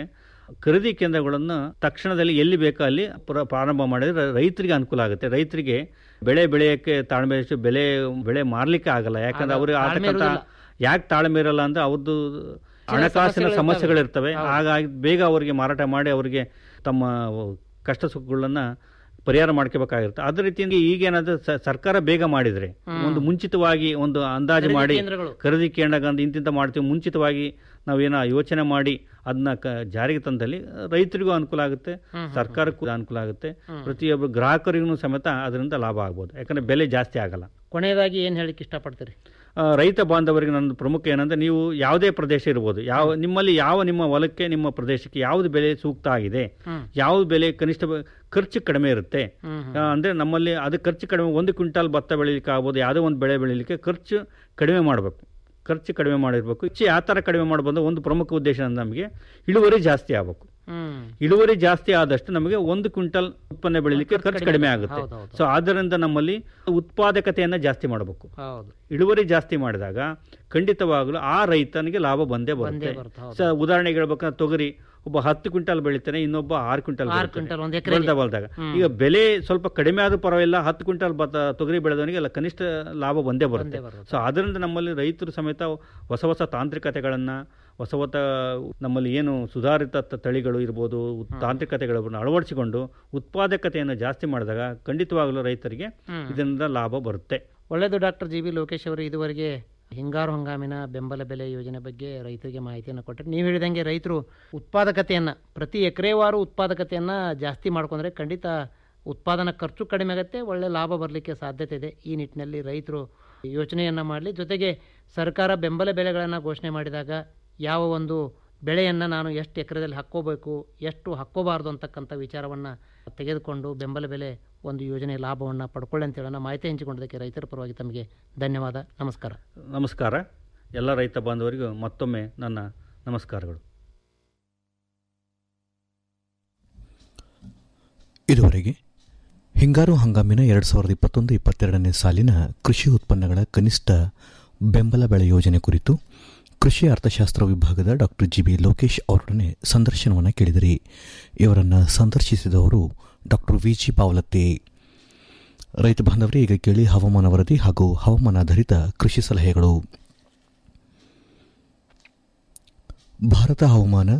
ಖರೀದಿ ಕೇಂದ್ರಗಳನ್ನು ತಕ್ಷಣದಲ್ಲಿ ಎಲ್ಲಿ ಬೇಕೋ ಅಲ್ಲಿ ಪ್ರ- ಪ್ರಾರಂಭ ಮಾಡಿದ್ರೆ ರೈತರಿಗೆ ಅನುಕೂಲ ಆಗುತ್ತೆ ರೈತರಿಗೆ ಬೆಳೆ ಬೆಳೆಯೋಕ್ಕೆ ತಾಳ್ಮೆ ಇಷ್ಟು ಬೆಳೆ ಬೆಳೆ ಮಾರ್ಲಿಕ್ಕೆ ಆಗಲ್ಲ ಯಾಕಂದ್ರೆ ಅವ್ರಿಗೆ ತಾಳ್ಮೆ ಆತಕ್ಕಂಥ ಇರುವುದಿಲ್ಲ. ಯಾಕೆ ತಾಳ್ಮೆ ಇರಲ್ಲ ಅಂದ್ರೆ ಅವ್ರದ್ದು ಹಣಕಾಸಿನ ಸಮಸ್ಯೆಗಳಿರ್ತವೆ. ಸಮಸ್ಯೆಗಳಿರ್ತವೆ ಹೌದು. ಹಾಗಾಗಿ ಬೇಗ ಅವರಿಗೆ ಮಾರಾಟ ಮಾಡಿ ಅವರಿಗೆ ತಮ್ಮ ಕಷ್ಟ ಸುಖಗಳನ್ನ ಪರಿಹಾರ ಮಾಡ್ಕೋಬೇಕಾಗಿರುತ್ತೆ ಅದೇ ರೀತಿಯಾಗಿ ಈಗೇನಾದ್ರೂ ಸ- ಸರ್ಕಾರ ಬೇಗ ಮಾಡಿದ್ರೆ ಹ್ಮ್. ಒಂದು ಮುಂಚಿತವಾಗಿ ಒಂದು ಅಂದಾಜು ಖರೀದಿ ಮಾಡಿ ಕೇಂದ್ರಗಳು. ಖರೀದಿ ಕೇಂದ್ರ ಇಂತಿಂತ ಮಾಡ್ತೀವಿ ಮುಂಚಿತವಾಗಿ ನಾವೇನೋ ಯೋಚನೆ ಮಾಡಿ ಅದನ್ನ ಕ ಜಾರಿಗೆ ತಂದಲ್ಲಿ ರೈತರಿಗೂ ಅನುಕೂಲ ಆಗುತ್ತೆ ಹ್ಮ್, ಹ್ಮ್, ಸರ್ಕಾರಕ್ಕೂ ಅನುಕೂಲ ಆಗುತ್ತೆ ಹ್ಮ್. ಪ್ರತಿಯೊಬ್ಬ ಗ್ರಾಹಕರಿಗೂ ಸಮೇತ ಅದರಿಂದ ಲಾಭ ಆಗ್ಬೋದು ಯಾಕಂದ್ರೆ ಬೆಲೆ ಜಾಸ್ತಿ ಆಗಲ್ಲ ಕೊನೆಯದಾಗಿ ಏನು ಹೇಳಿಕ್ಕೆ ಇಷ್ಟಪಡ್ತೀರಿ ಆ, ರೈತ ಬಾಂಧವರಿಗೆ ನನ್ನ ಪ್ರಮುಖ ಏನಂದ್ರೆ ನೀವು ಯಾವುದೇ ಪ್ರದೇಶ ಇರ್ಬೋದು ಯಾವ ನಿಮ್ಮಲ್ಲಿ ಯಾವ ನಿಮ್ಮ ಹೊಲಕ್ಕೆ ನಿಮ್ಮ ಪ್ರದೇಶಕ್ಕೆ ಯಾವುದು ಬೆಲೆ ಸೂಕ್ತ ಆಗಿದೆ ಹ್ಮ್. ಯಾವ್ದು ಬೆಲೆ ಕನಿಷ್ಠ ಬ- ಖರ್ಚು ಕಡಿಮೆ ಇರುತ್ತೆ ಹ್ಮ್, ಹ್ಮ್. ಆ, ಅಂದ್ರೆ ನಮ್ಮಲ್ಲಿ ಅದು ಖರ್ಚು ಕಡಿಮೆ ಒಂದು ಕ್ವಿಂಟಾಲ್ ಭತ್ತ ಬೆಳಿಲಿಕ್ಕೆ ಆಗ್ಬೋದು ಯಾವುದೋ ಒಂದು ಬೆಳೆ ಬೆಳಿಲಿಕ್ಕೆ ಖರ್ಚು ಕಡಿಮೆ ಮಾಡಬೇಕು ಖರ್ಚು ಕಡಿಮೆ ಮಾಡಿರ್ಬೇಕು ಹೆಚ್ಚು ಯಾವ ಥರ ಕಡಿಮೆ ಮಾಡ್ಬೋದು ಒಂದು ಪ್ರಮುಖ ಉದ್ದೇಶ ಅಂದ್ರೆ ನಮಗೆ ಇಳುವರಿ ಜಾಸ್ತಿ ಆಗಬೇಕು ಹ್ಮ್ ಇಳುವರಿ ಜಾಸ್ತಿ ಆದಷ್ಟು ನಮಗೆ ಒಂದು ಕ್ವಿಂಟಲ್ ಉತ್ಪನ್ನ ಬೆಳಿಲಿಕ್ಕೆ ಖರ್ಚು ಖರ್ಚು ಕಡಿಮೆ ಕಡಿಮೆ ಆಗುತ್ತೆ. ಆಗುತ್ತೆ ಹೌದು, ಹೌದು. ಸೊ ಆದ್ದರಿಂದ ನಮ್ಮಲ್ಲಿ ಉತ್ಪಾದಕತೆಯನ್ನು ಜಾಸ್ತಿ ಮಾಡಬೇಕು ಹೌದು ಇಳುವರಿ ಜಾಸ್ತಿ ಮಾಡಿದಾಗ ಖಂಡಿತವಾಗಲೂ ಆ ರೈತನಿಗೆ ಲಾಭ ಬಂದೇ ಬಂದೇ ಬರುತ್ತೆ ಬರುತ್ತೆ, ಹೌದು. ಸೊ ಉದಾಹರಣೆಗೆ ಹೇಳ್ಬೇಕಂದ್ರೆ ತೊಗರಿ ಒಬ್ಬ ಹತ್ತು ಕ್ವಿಂಟಲ್ ಬೆಳಿತಾನೆ ಇನ್ನೊಬ್ಬ ಆರು ಕ್ವಿಂಟಲ್ ಆರು ಬೆಳಿತಾನೆ. ಕ್ವಿಂಟಲ್ ಒಂದು ಎಕರೆಗೆ. ಬೆಳ್ದ ಬಲ್ದಾಗ ಹ್ಮ್. ಈಗ ಬೆಲೆ ಸ್ವಲ್ಪ ಕಡಿಮೆ ಆದ್ರೂ ಪರವಾಗಿಲ್ಲ ಹತ್ತು ಕ್ವಿಂಟಲ್ ಭತ್ತ ತೊಗರಿ ಬೆಳೆದವನಿಗೆ ಎಲ್ಲ ಕನಿಷ್ಠ ಲಾಭ ಬಂದೇ ಬರುತ್ತೆ ಬರುತ್ತೆ. ಸೊ ಅದರಿಂದ ನಮ್ಮಲ್ಲಿ ರೈತರು ಸಮೇತ ಹೊಸ ಹೊಸ ತಾಂತ್ರಿಕತೆಗಳನ್ನ ಹೊಸ ಹೊಸ ನಮ್ಮಲ್ಲಿ ಏನು ಸುಧಾರಿತ ತ- ತಳಿಗಳು ಇರ್ಬೋದು ತಾಂತ್ರಿಕತೆಗಳನ್ನು ಅಳವಡಿಸಿಕೊಂಡು ಉತ್ಪಾದಕತೆಯನ್ನು ಜಾಸ್ತಿ ಮಾಡಿದಾಗ ಖಂಡಿತವಾಗಲೂ ರೈತರಿಗೆ ಹ್ಮ್. ಇದರಿಂದ ಲಾಭ ಬರುತ್ತೆ ಒಳ್ಳೆಯದು ಡಾಕ್ಟರ್ ಜಿ ಬಿ ಲೋಕೇಶ್ ಅವರು ಇದುವರೆಗೆ ಹಿಂಗಾರು ಹಂಗಾಮಿನ ಬೆಂಬಲ ಬೆಲೆ ಯೋಜನೆ ಬಗ್ಗೆ ರೈತರಿಗೆ ಮಾಹಿತಿಯನ್ನು ಕೊಟ್ಟರೆ ನೀವು ಹೇಳಿದಂಗೆ ರೈತರು ಉತ್ಪಾದಕತೆಯನ್ನು ಪ್ರತಿ ಎಕರೆವಾರು ಉತ್ಪಾದಕತೆಯನ್ನು ಜಾಸ್ತಿ ಮಾಡ್ಕೊಂಡ್ರೆ ಖಂಡಿತ ಉತ್ಪಾದನಾ ಖರ್ಚು ಕಡಿಮೆ ಆಗುತ್ತೆ ಒಳ್ಳೆ ಲಾಭ ಬರಲಿಕ್ಕೆ ಸಾಧ್ಯತೆ ಇದೆ ಈ ನಿಟ್ಟಿನಲ್ಲಿ ರೈತರು ಯೋಚನೆಯನ್ನು ಮಾಡಲಿ ಜೊತೆಗೆ ಸರ್ಕಾರ ಬೆಂಬಲ ಬೆಲೆಗಳನ್ನು ಘೋಷಣೆ ಮಾಡಿದಾಗ ಯಾವ ಒಂದು ಬೆಳೆಯನ್ನು ನಾನು ಎಷ್ಟು ಎಕರೆದಲ್ಲಿ ಹಾಕ್ಕೋಬೇಕು ಎಷ್ಟು ಹಾಕ್ಕೋಬಾರ್ದು ಅಂತಕ್ಕಂಥ ವಿಚಾರವನ್ನು ತೆಗೆದುಕೊಂಡು ಬೆಂಬಲ ಬೆಲೆ ಒಂದು ಯೋಜನೆ ಲಾಭವನ್ನು ಪಡ್ಕೊಳ್ಳಿ ಅಂತ ಹೇಳೋಣ ಮಾಹಿತಿ ಹಂಚಿಕೊಂಡಿದ್ದಕ್ಕೆ ರೈತರ ಪರವಾಗಿ ತಮಗೆ ಧನ್ಯವಾದ ನಮಸ್ಕಾರ ನಮಸ್ಕಾರ ಎಲ್ಲ ರೈತ ಬಾಂಧವರಿಗೂ ಮತ್ತೊಮ್ಮೆ ನನ್ನ ನಮಸ್ಕಾರಗಳು ಇದುವರೆಗೆ ಹಿಂಗಾರು ಹಂಗಾಮಿನ ಎರಡು ಸಾವಿರದ ಇಪ್ಪತ್ತೊಂದು ಇಪ್ಪತ್ತೆರಡನೇ ಸಾಲಿನ ಕೃಷಿ ಉತ್ಪನ್ನಗಳ ಕನಿಷ್ಠ ಬೆಂಬಲ ಬೆಳೆ ಯೋಜನೆ ಕುರಿತು ಕೃಷಿ ಅರ್ಥಶಾಸ್ತ್ರ ವಿಭಾಗದ ಡಾಕ್ಟರ್ ಜಿ ಬಿ ಲೋಕೇಶ್ ಅವರೊಡನೆ ಸಂದರ್ಶನವನ್ನು ಕೇಳಿದಿರಿ ಇವರನ್ನು ಸಂದರ್ಶಿಸಿದವರು ಡಾಕ್ಟರ್ ವಿ ಜಿ ಪಾವಲತ್ತಿ ರೈತ ಬಾಂಧವರೇ ಈಗ ಕೇಳಿ ಹವಾಮಾನ ವರದಿ ಹಾಗೂ ಹವಾಮಾನಾಧಾರಿತ ಕೃಷಿ ಸಲಹೆಗಳು ಭಾರತ ಹವಾಮಾನ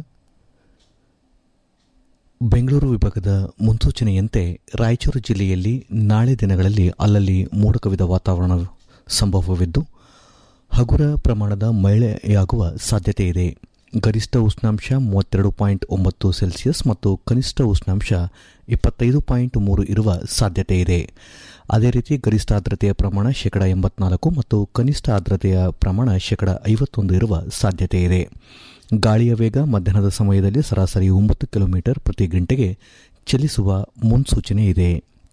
ಬೆಂಗಳೂರು ವಿಭಾಗದ ಮುನ್ಸೂಚನೆಯಂತೆ ರಾಯಚೂರು ಜಿಲ್ಲೆಯಲ್ಲಿ ನಾಳೆ ದಿನಗಳಲ್ಲಿ ಅಲ್ಲಲ್ಲಿ ಮೋಡ ಕವಿದ ವಾತಾವರಣ ಸಂಭವವಿದ್ದು ಹಗುರ ಪ್ರಮಾಣದ ಮಳೆಯಾಗುವ ಸಾಧ್ಯತೆ ಇದೆ ಗರಿಷ್ಠ ಉಷ್ಣಾಂಶ ಮೂವತ್ತೆರಡು ಪಾಯಿಂಟ್ ಒಂಬತ್ತು ಸೆಲ್ಸಿಯಸ್ ಮತ್ತು ಕನಿಷ್ಠ ಉಷ್ಣಾಂಶ ಇಪ್ಪತ್ತೈದು ಪಾಯಿಂಟ್ ಮೂರು ಇರುವ ಸಾಧ್ಯತೆ ಇದೆ ಅದೇ ರೀತಿ ಗರಿಷ್ಠ ಆರ್ದ್ರತೆಯ ಪ್ರಮಾಣ ಶೇಕಡ ಎಂಬತ್ನಾಲ್ಕು ಮತ್ತು ಕನಿಷ್ಠ ಆರ್ದ್ರತೆಯ ಪ್ರಮಾಣ ಶೇಕಡ ಐವತ್ತೊಂದು ಇರುವ ಸಾಧ್ಯತೆ ಇದೆ ಗಾಳಿಯ ವೇಗ ಮಧ್ಯಾಹ್ನದ ಸಮಯದಲ್ಲಿ ಸರಾಸರಿ ಒಂಬತ್ತು ಕಿಲೋಮೀಟರ್ ಪ್ರತಿ ಗಂಟೆಗೆ ಚಲಿಸುವ ಮುನ್ಸೂಚನೆ ಇದೆ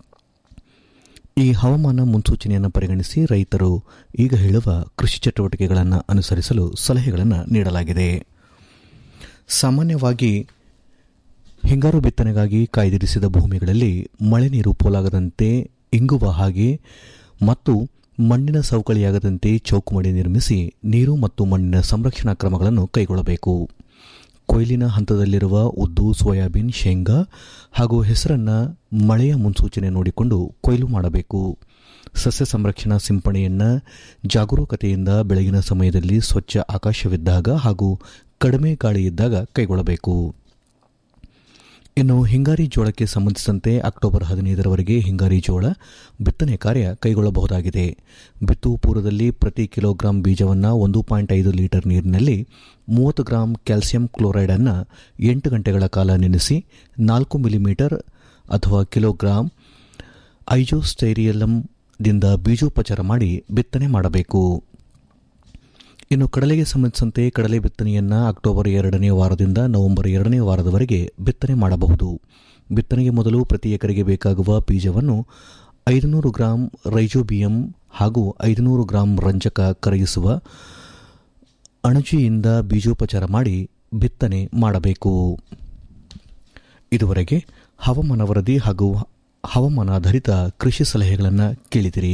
ಈ ಹವಾಮಾನ ಮುನ್ಸೂಚನೆಯನ್ನು ಪರಿಗಣಿಸಿ ರೈತರು ಈಗ ಹೇಳುವ ಕೃಷಿ ಚಟುವಟಿಕೆಗಳನ್ನು ಅನುಸರಿಸಲು ಸಲಹೆಗಳನ್ನು ನೀಡಲಾಗಿದೆ ಸಾಮಾನ್ಯವಾಗಿ ಹಿಂಗಾರು ಬಿತ್ತನೆಗಾಗಿ ಕಾಯ್ದಿರಿಸಿದ ಭೂಮಿಗಳಲ್ಲಿ ಮಳೆ ನೀರು ಪೋಲಾಗದಂತೆ ಇಂಗುವ ಹಾಗೆ ಮತ್ತು ಮಣ್ಣಿನ ಸವಕಳಿಯಾಗದಂತೆ ಚೌಕುಮಡಿ ನಿರ್ಮಿಸಿ ನೀರು ಮತ್ತು ಮಣ್ಣಿನ ಸಂರಕ್ಷಣಾ ಕ್ರಮಗಳನ್ನು ಕೈಗೊಳ್ಳಬೇಕು ಕೊಯ್ಲಿನ ಹಂತದಲ್ಲಿರುವ ಉದ್ದು ಸೋಯಾಬೀನ್ ಶೇಂಗಾ ಹಾಗೂ ಹೆಸರನ್ನ ಮಳೆಯ ಮುನ್ಸೂಚನೆ ನೋಡಿಕೊಂಡು ಕೊಯ್ಲು ಮಾಡಬೇಕು ಸಸ್ಯ ಸಂರಕ್ಷಣಾ ಸಿಂಪಣೆಯನ್ನು ಜಾಗರೂಕತೆಯಿಂದ ಬೆಳಗಿನ ಸಮಯದಲ್ಲಿ ಸ್ವಚ್ಛ ಆಕಾಶವಿದ್ದಾಗ ಹಾಗೂ ಕಡಿಮೆ ಗಾಳಿ ಇದ್ದಾಗ ಕೈಗೊಳ್ಳಬೇಕು ಇನ್ನು ಹಿಂಗಾರಿ ಜೋಳಕ್ಕೆ ಸಂಬಂಧಿಸಿದಂತೆ ಅಕ್ಟೋಬರ್ ಹದಿನೈದರವರೆಗೆ ಹಿಂಗಾರಿ ಜೋಳ ಬಿತ್ತನೆ ಕಾರ್ಯ ಕೈಗೊಳ್ಳಬಹುದಾಗಿದೆ ಬಿತ್ತುವ ಪೂರ್ವದಲ್ಲಿ ಪ್ರತಿ ಕಿಲೋಗ್ರಾಂ ಬೀಜವನ್ನು ಒಂದು ಪಾಯಿಂಟ್ ಐದು ಲೀಟರ್ ನೀರಿನಲ್ಲಿ ಮೂವತ್ತು ಗ್ರಾಂ ಕ್ಯಾಲ್ಸಿಯಂ ಕ್ಲೋರೈಡ್ ಅನ್ನು ಎಂಟು ಗಂಟೆಗಳ ಕಾಲ ನೆನೆಸಿ ನಾಲ್ಕು ಮಿಲಿಮೀಟರ್ ಅಥವಾ ಕಿಲೋಗ್ರಾಂ ಐಜೋಸ್ಟೈರಿಯಲಂದಿಂದ ಬೀಜೋಪಚಾರ ಮಾಡಿ ಬಿತ್ತನೆ ಮಾಡಬೇಕು ಇನ್ನು ಕಡಲೆಗೆ ಸಂಬಂಧಿಸಿದಂತೆ ಕಡಲೆ ಬಿತ್ತನೆಯನ್ನು ಅಕ್ಟೋಬರ್ ಎರಡನೇ ವಾರದಿಂದ ನವೆಂಬರ್ ಎರಡನೇ ವಾರದವರೆಗೆ ಬಿತ್ತನೆ ಮಾಡಬಹುದು ಬಿತ್ತನೆಗೆ ಮೊದಲು ಪ್ರತಿ ಎಕರೆಗೆ ಬೇಕಾಗುವ ಬೀಜವನ್ನು ಐದುನೂರು ಗ್ರಾಂ ರೈಜೋಬಿಯಂ ಹಾಗೂ ಐದುನೂರು ಗ್ರಾಂ ರಂಜಕ ಕರಗಿಸುವ ಅಣಜಿಯಿಂದ ಬೀಜೋಪಚಾರ ಮಾಡಿ ಬಿತ್ತನೆ ಮಾಡಬೇಕು ಇದುವರೆಗೆ ಹವಾಮಾನ ವರದಿ ಹಾಗೂ ಹವಾಮಾನಾಧಾರಿತ ಕೃಷಿ ಸಲಹೆಗಳನ್ನು ಕೇಳಿದಿರಿ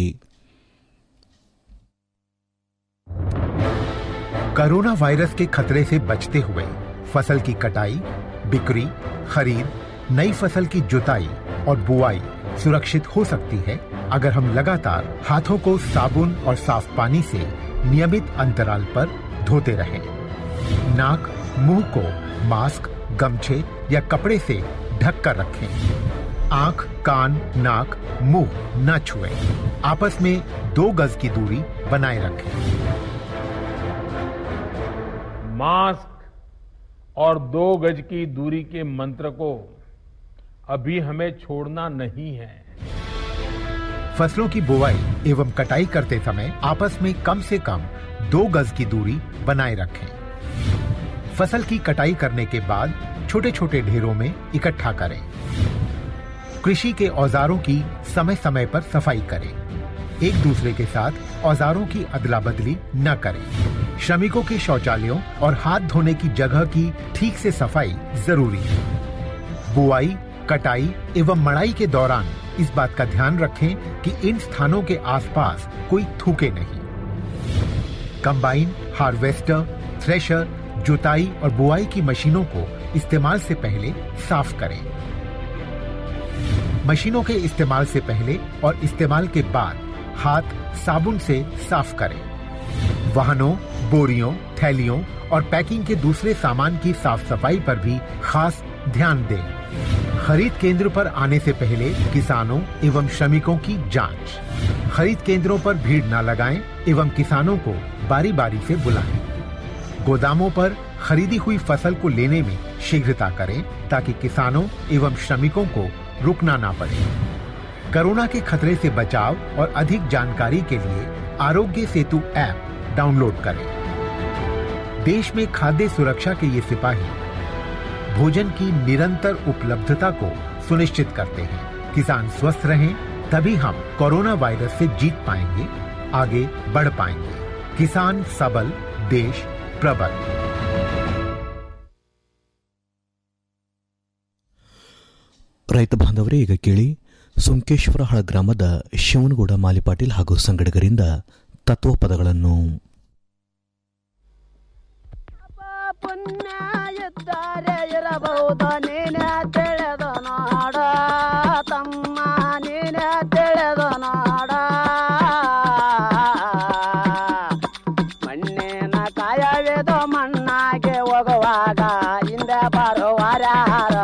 कोरोना वायरस के खतरे से बचते हुए फसल की कटाई बिक्री खरीद नई फसल की जुताई और बुआई सुरक्षित हो सकती है अगर हम लगातार हाथों को साबुन और साफ पानी से नियमित अंतराल पर धोते रहें। नाक मुंह को मास्क गमछे या कपड़े से ढक कर रखें आंख कान नाक मुंह न छुएं। आपस में दो गज की दूरी बनाए रखें मास्क और दो गज की दूरी के मंत्र को अभी हमें छोड़ना नहीं है फसलों की बुवाई एवं कटाई करते समय आपस में कम से कम दो गज की दूरी बनाए रखें फसल की कटाई करने के बाद छोटे छोटे ढेरों में इकट्ठा करें कृषि के औजारों की समय समय पर सफाई करें एक दूसरे के साथ औजारों की अदला बदली न करें श्रमिकों के शौचालयों और हाथ धोने की जगह की ठीक से सफाई जरूरी है बुआई कटाई एवं मड़ाई के दौरान इस बात का ध्यान रखें कि इन स्थानों के आसपास कोई थूके नहीं कंबाइन हार्वेस्टर थ्रेशर जुताई और बुआई की मशीनों को इस्तेमाल से पहले साफ करें मशीनों के इस्तेमाल से पहले और इस्तेमाल के बाद हाथ साबुन से साफ करें वाहनों बोरियों थैलियों और पैकिंग के दूसरे सामान की साफ सफाई पर भी खास ध्यान दें खरीद केंद्र पर आने से पहले किसानों एवं श्रमिकों की जांच खरीद केंद्रों पर भीड़ न लगाएं एवं किसानों को बारी बारी से बुलाएं गोदामों पर खरीदी हुई फसल को लेने में शीघ्रता करें ताकि किसानों एवं श्रमिकों को रुकना ना पड़े कोरोना के खतरे से बचाव और अधिक जानकारी के लिए आरोग्य सेतु ऐप डाउनलोड करें देश में खाद्य सुरक्षा के ये सिपाही भोजन की निरंतर उपलब्धता को सुनिश्चित करते हैं किसान स्वस्थ रहें तभी हम कोरोना वायरस से जीत पाएंगे आगे बढ़ पाएंगे किसान सबल देश प्रबल ರೈತ ಬಾಂಧವರೇ ಈಗ ಕೇಳಿ ಸೋಮಕೇಶ್ವರಹಳ ಗ್ರಾಮದ ಶಿವನಗೌಡ ಮಾಲಿಪಾಟೀಲ್ ಹಾಗೂ ಸಂಗಡಿಗರಿಂದ ತತ್ವಪದಗಳನ್ನು ಪುಣ್ಯ ಇದ್ದಾರೆ ಇರಬಹುದು ನೀನೇ ತಿಳಿದು ನೋಡ ತಮ್ಮ ನೀನೇ ತಿಳಿದು ನೋಡ ಮಣ್ಣಿನ ಕಾಯವಿದು ಮಣ್ಣಾಗೆ ಹೋಗುವಾಗ ಹಿಂದೆ ಬರುವರ್ಯಾರ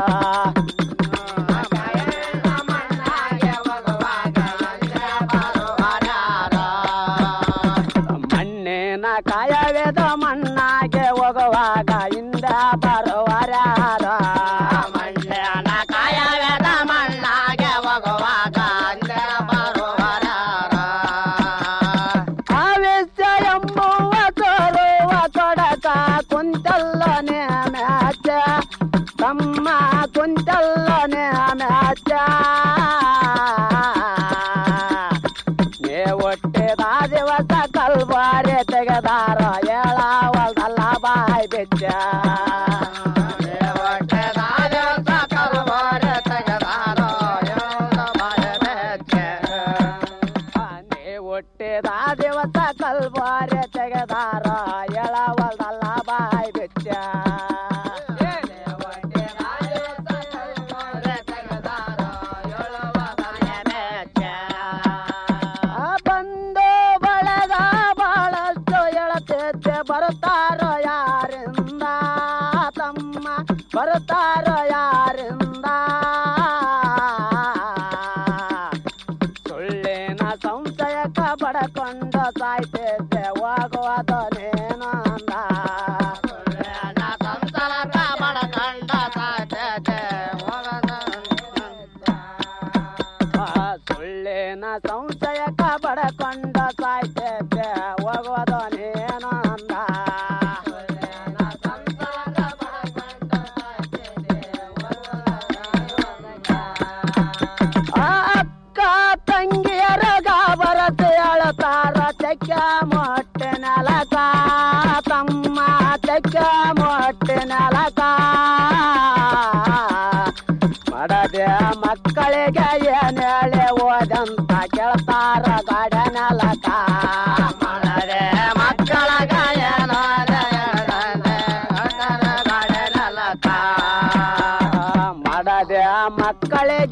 ಮಣ್ಣಿನ ಕಾಯವಿದು ಮಣ್ಣಾಗೆ ಹೋಗುವಾಗ ಹಿಂದ ಬರುವರ್ಯಾರ ಮಣ್ಣಿನ ಕಾಯವಿದ ಮಣ್ಣಾಗೆ ಹೋಗುವಾಗ ಹಿಂದ ಬರುವರ್ಯಾರ ಆವೇಶ ಎಂಬುವ ತೋರುವ ತೊಡಕ ಕುಂತಲ್ಲನೆ ಮ್ಯಾಚ ತಮ್ಮ ಕುಂತಲ್ಲನೆ ಮ್ಯಾಚ ನೇ ಒಟ್ಟಿದ ದಿವಸ ಕಲ್ಬಾರಿ ತೆಗೆದಾರ ಹೇಳವಲ್ದಲ್ಲ ಬಾಯ್ ಬೆಚ್ಚ ನೇ ಒಟ್ಟಿದ ದಿವಸ ಕಲ್ಬಾರಿ ತೆಗೆದಾರ ಹೇಳದ ಬಾಯ್ ಬೆಚ್ಚ ನೇ ಒಟ್ಟಿದ ದಿವಸ ಕಲ್ಬಾರಿ ತೆಗೆದಾರ ಹೇಳವಲ್ದಲ್ಲ ಬಾಯ್ ಬೆಚ್ಚ ಆ ಬಂದು ಬಳಗ ಬಹಳಷ್ಟು ಎಳತೈತೆ ಬರುತ್ತಾರೋ ಯಾರಿಂದ ತಮ್ಮ ಬರುತ್ತಾರೋ ಯಾರಿಂದ ಸುಳ್ಳಿನ ಸಂಶಯಕ ಬಡಕೊಂಡು ಸಾಯ್ತೈತೆ ಹೋಗುವುದನೇನಂದ ಸುಳ್ಳಿನ ಸಂಶಯಕ ಬಡಕೊಂಡು ಸಾಯ್ತೈತೆ ಆ ಸುಳ್ಳಿನ ಸಂಶಯಕ ಬಡಕೊಂಡ ಸಾಯ್ತೈತೆ ಹೋಗೋದನೇನೋ ಅಂದ ಆ ಅಕ್ಕ ತಂಗಿಯರ ಗಾಬರತೆ ಅಳತಾರ ಚಕ್ಕ ಮೊಟ್ಟೆ ನೆಲಕ ತಮ್ಮ ಚಕ್ಕ ಮೊಟ್ಟೆ ನೆಲಕ ಮಾಡದೆ ಮಕ್ಕಳಿಗೆ ಏನ್ ಹೇಳಿ ಓದಂತ ಕೇಳ್ತಾರ ಗಾಡ ನೆಲಕ ಮಾಡದೆ ಮಕ್ಕಳಿಗೆ ಏನು ಗಾಡ ನೆಲಕ ಮಕ್ಕಳಿಗೆ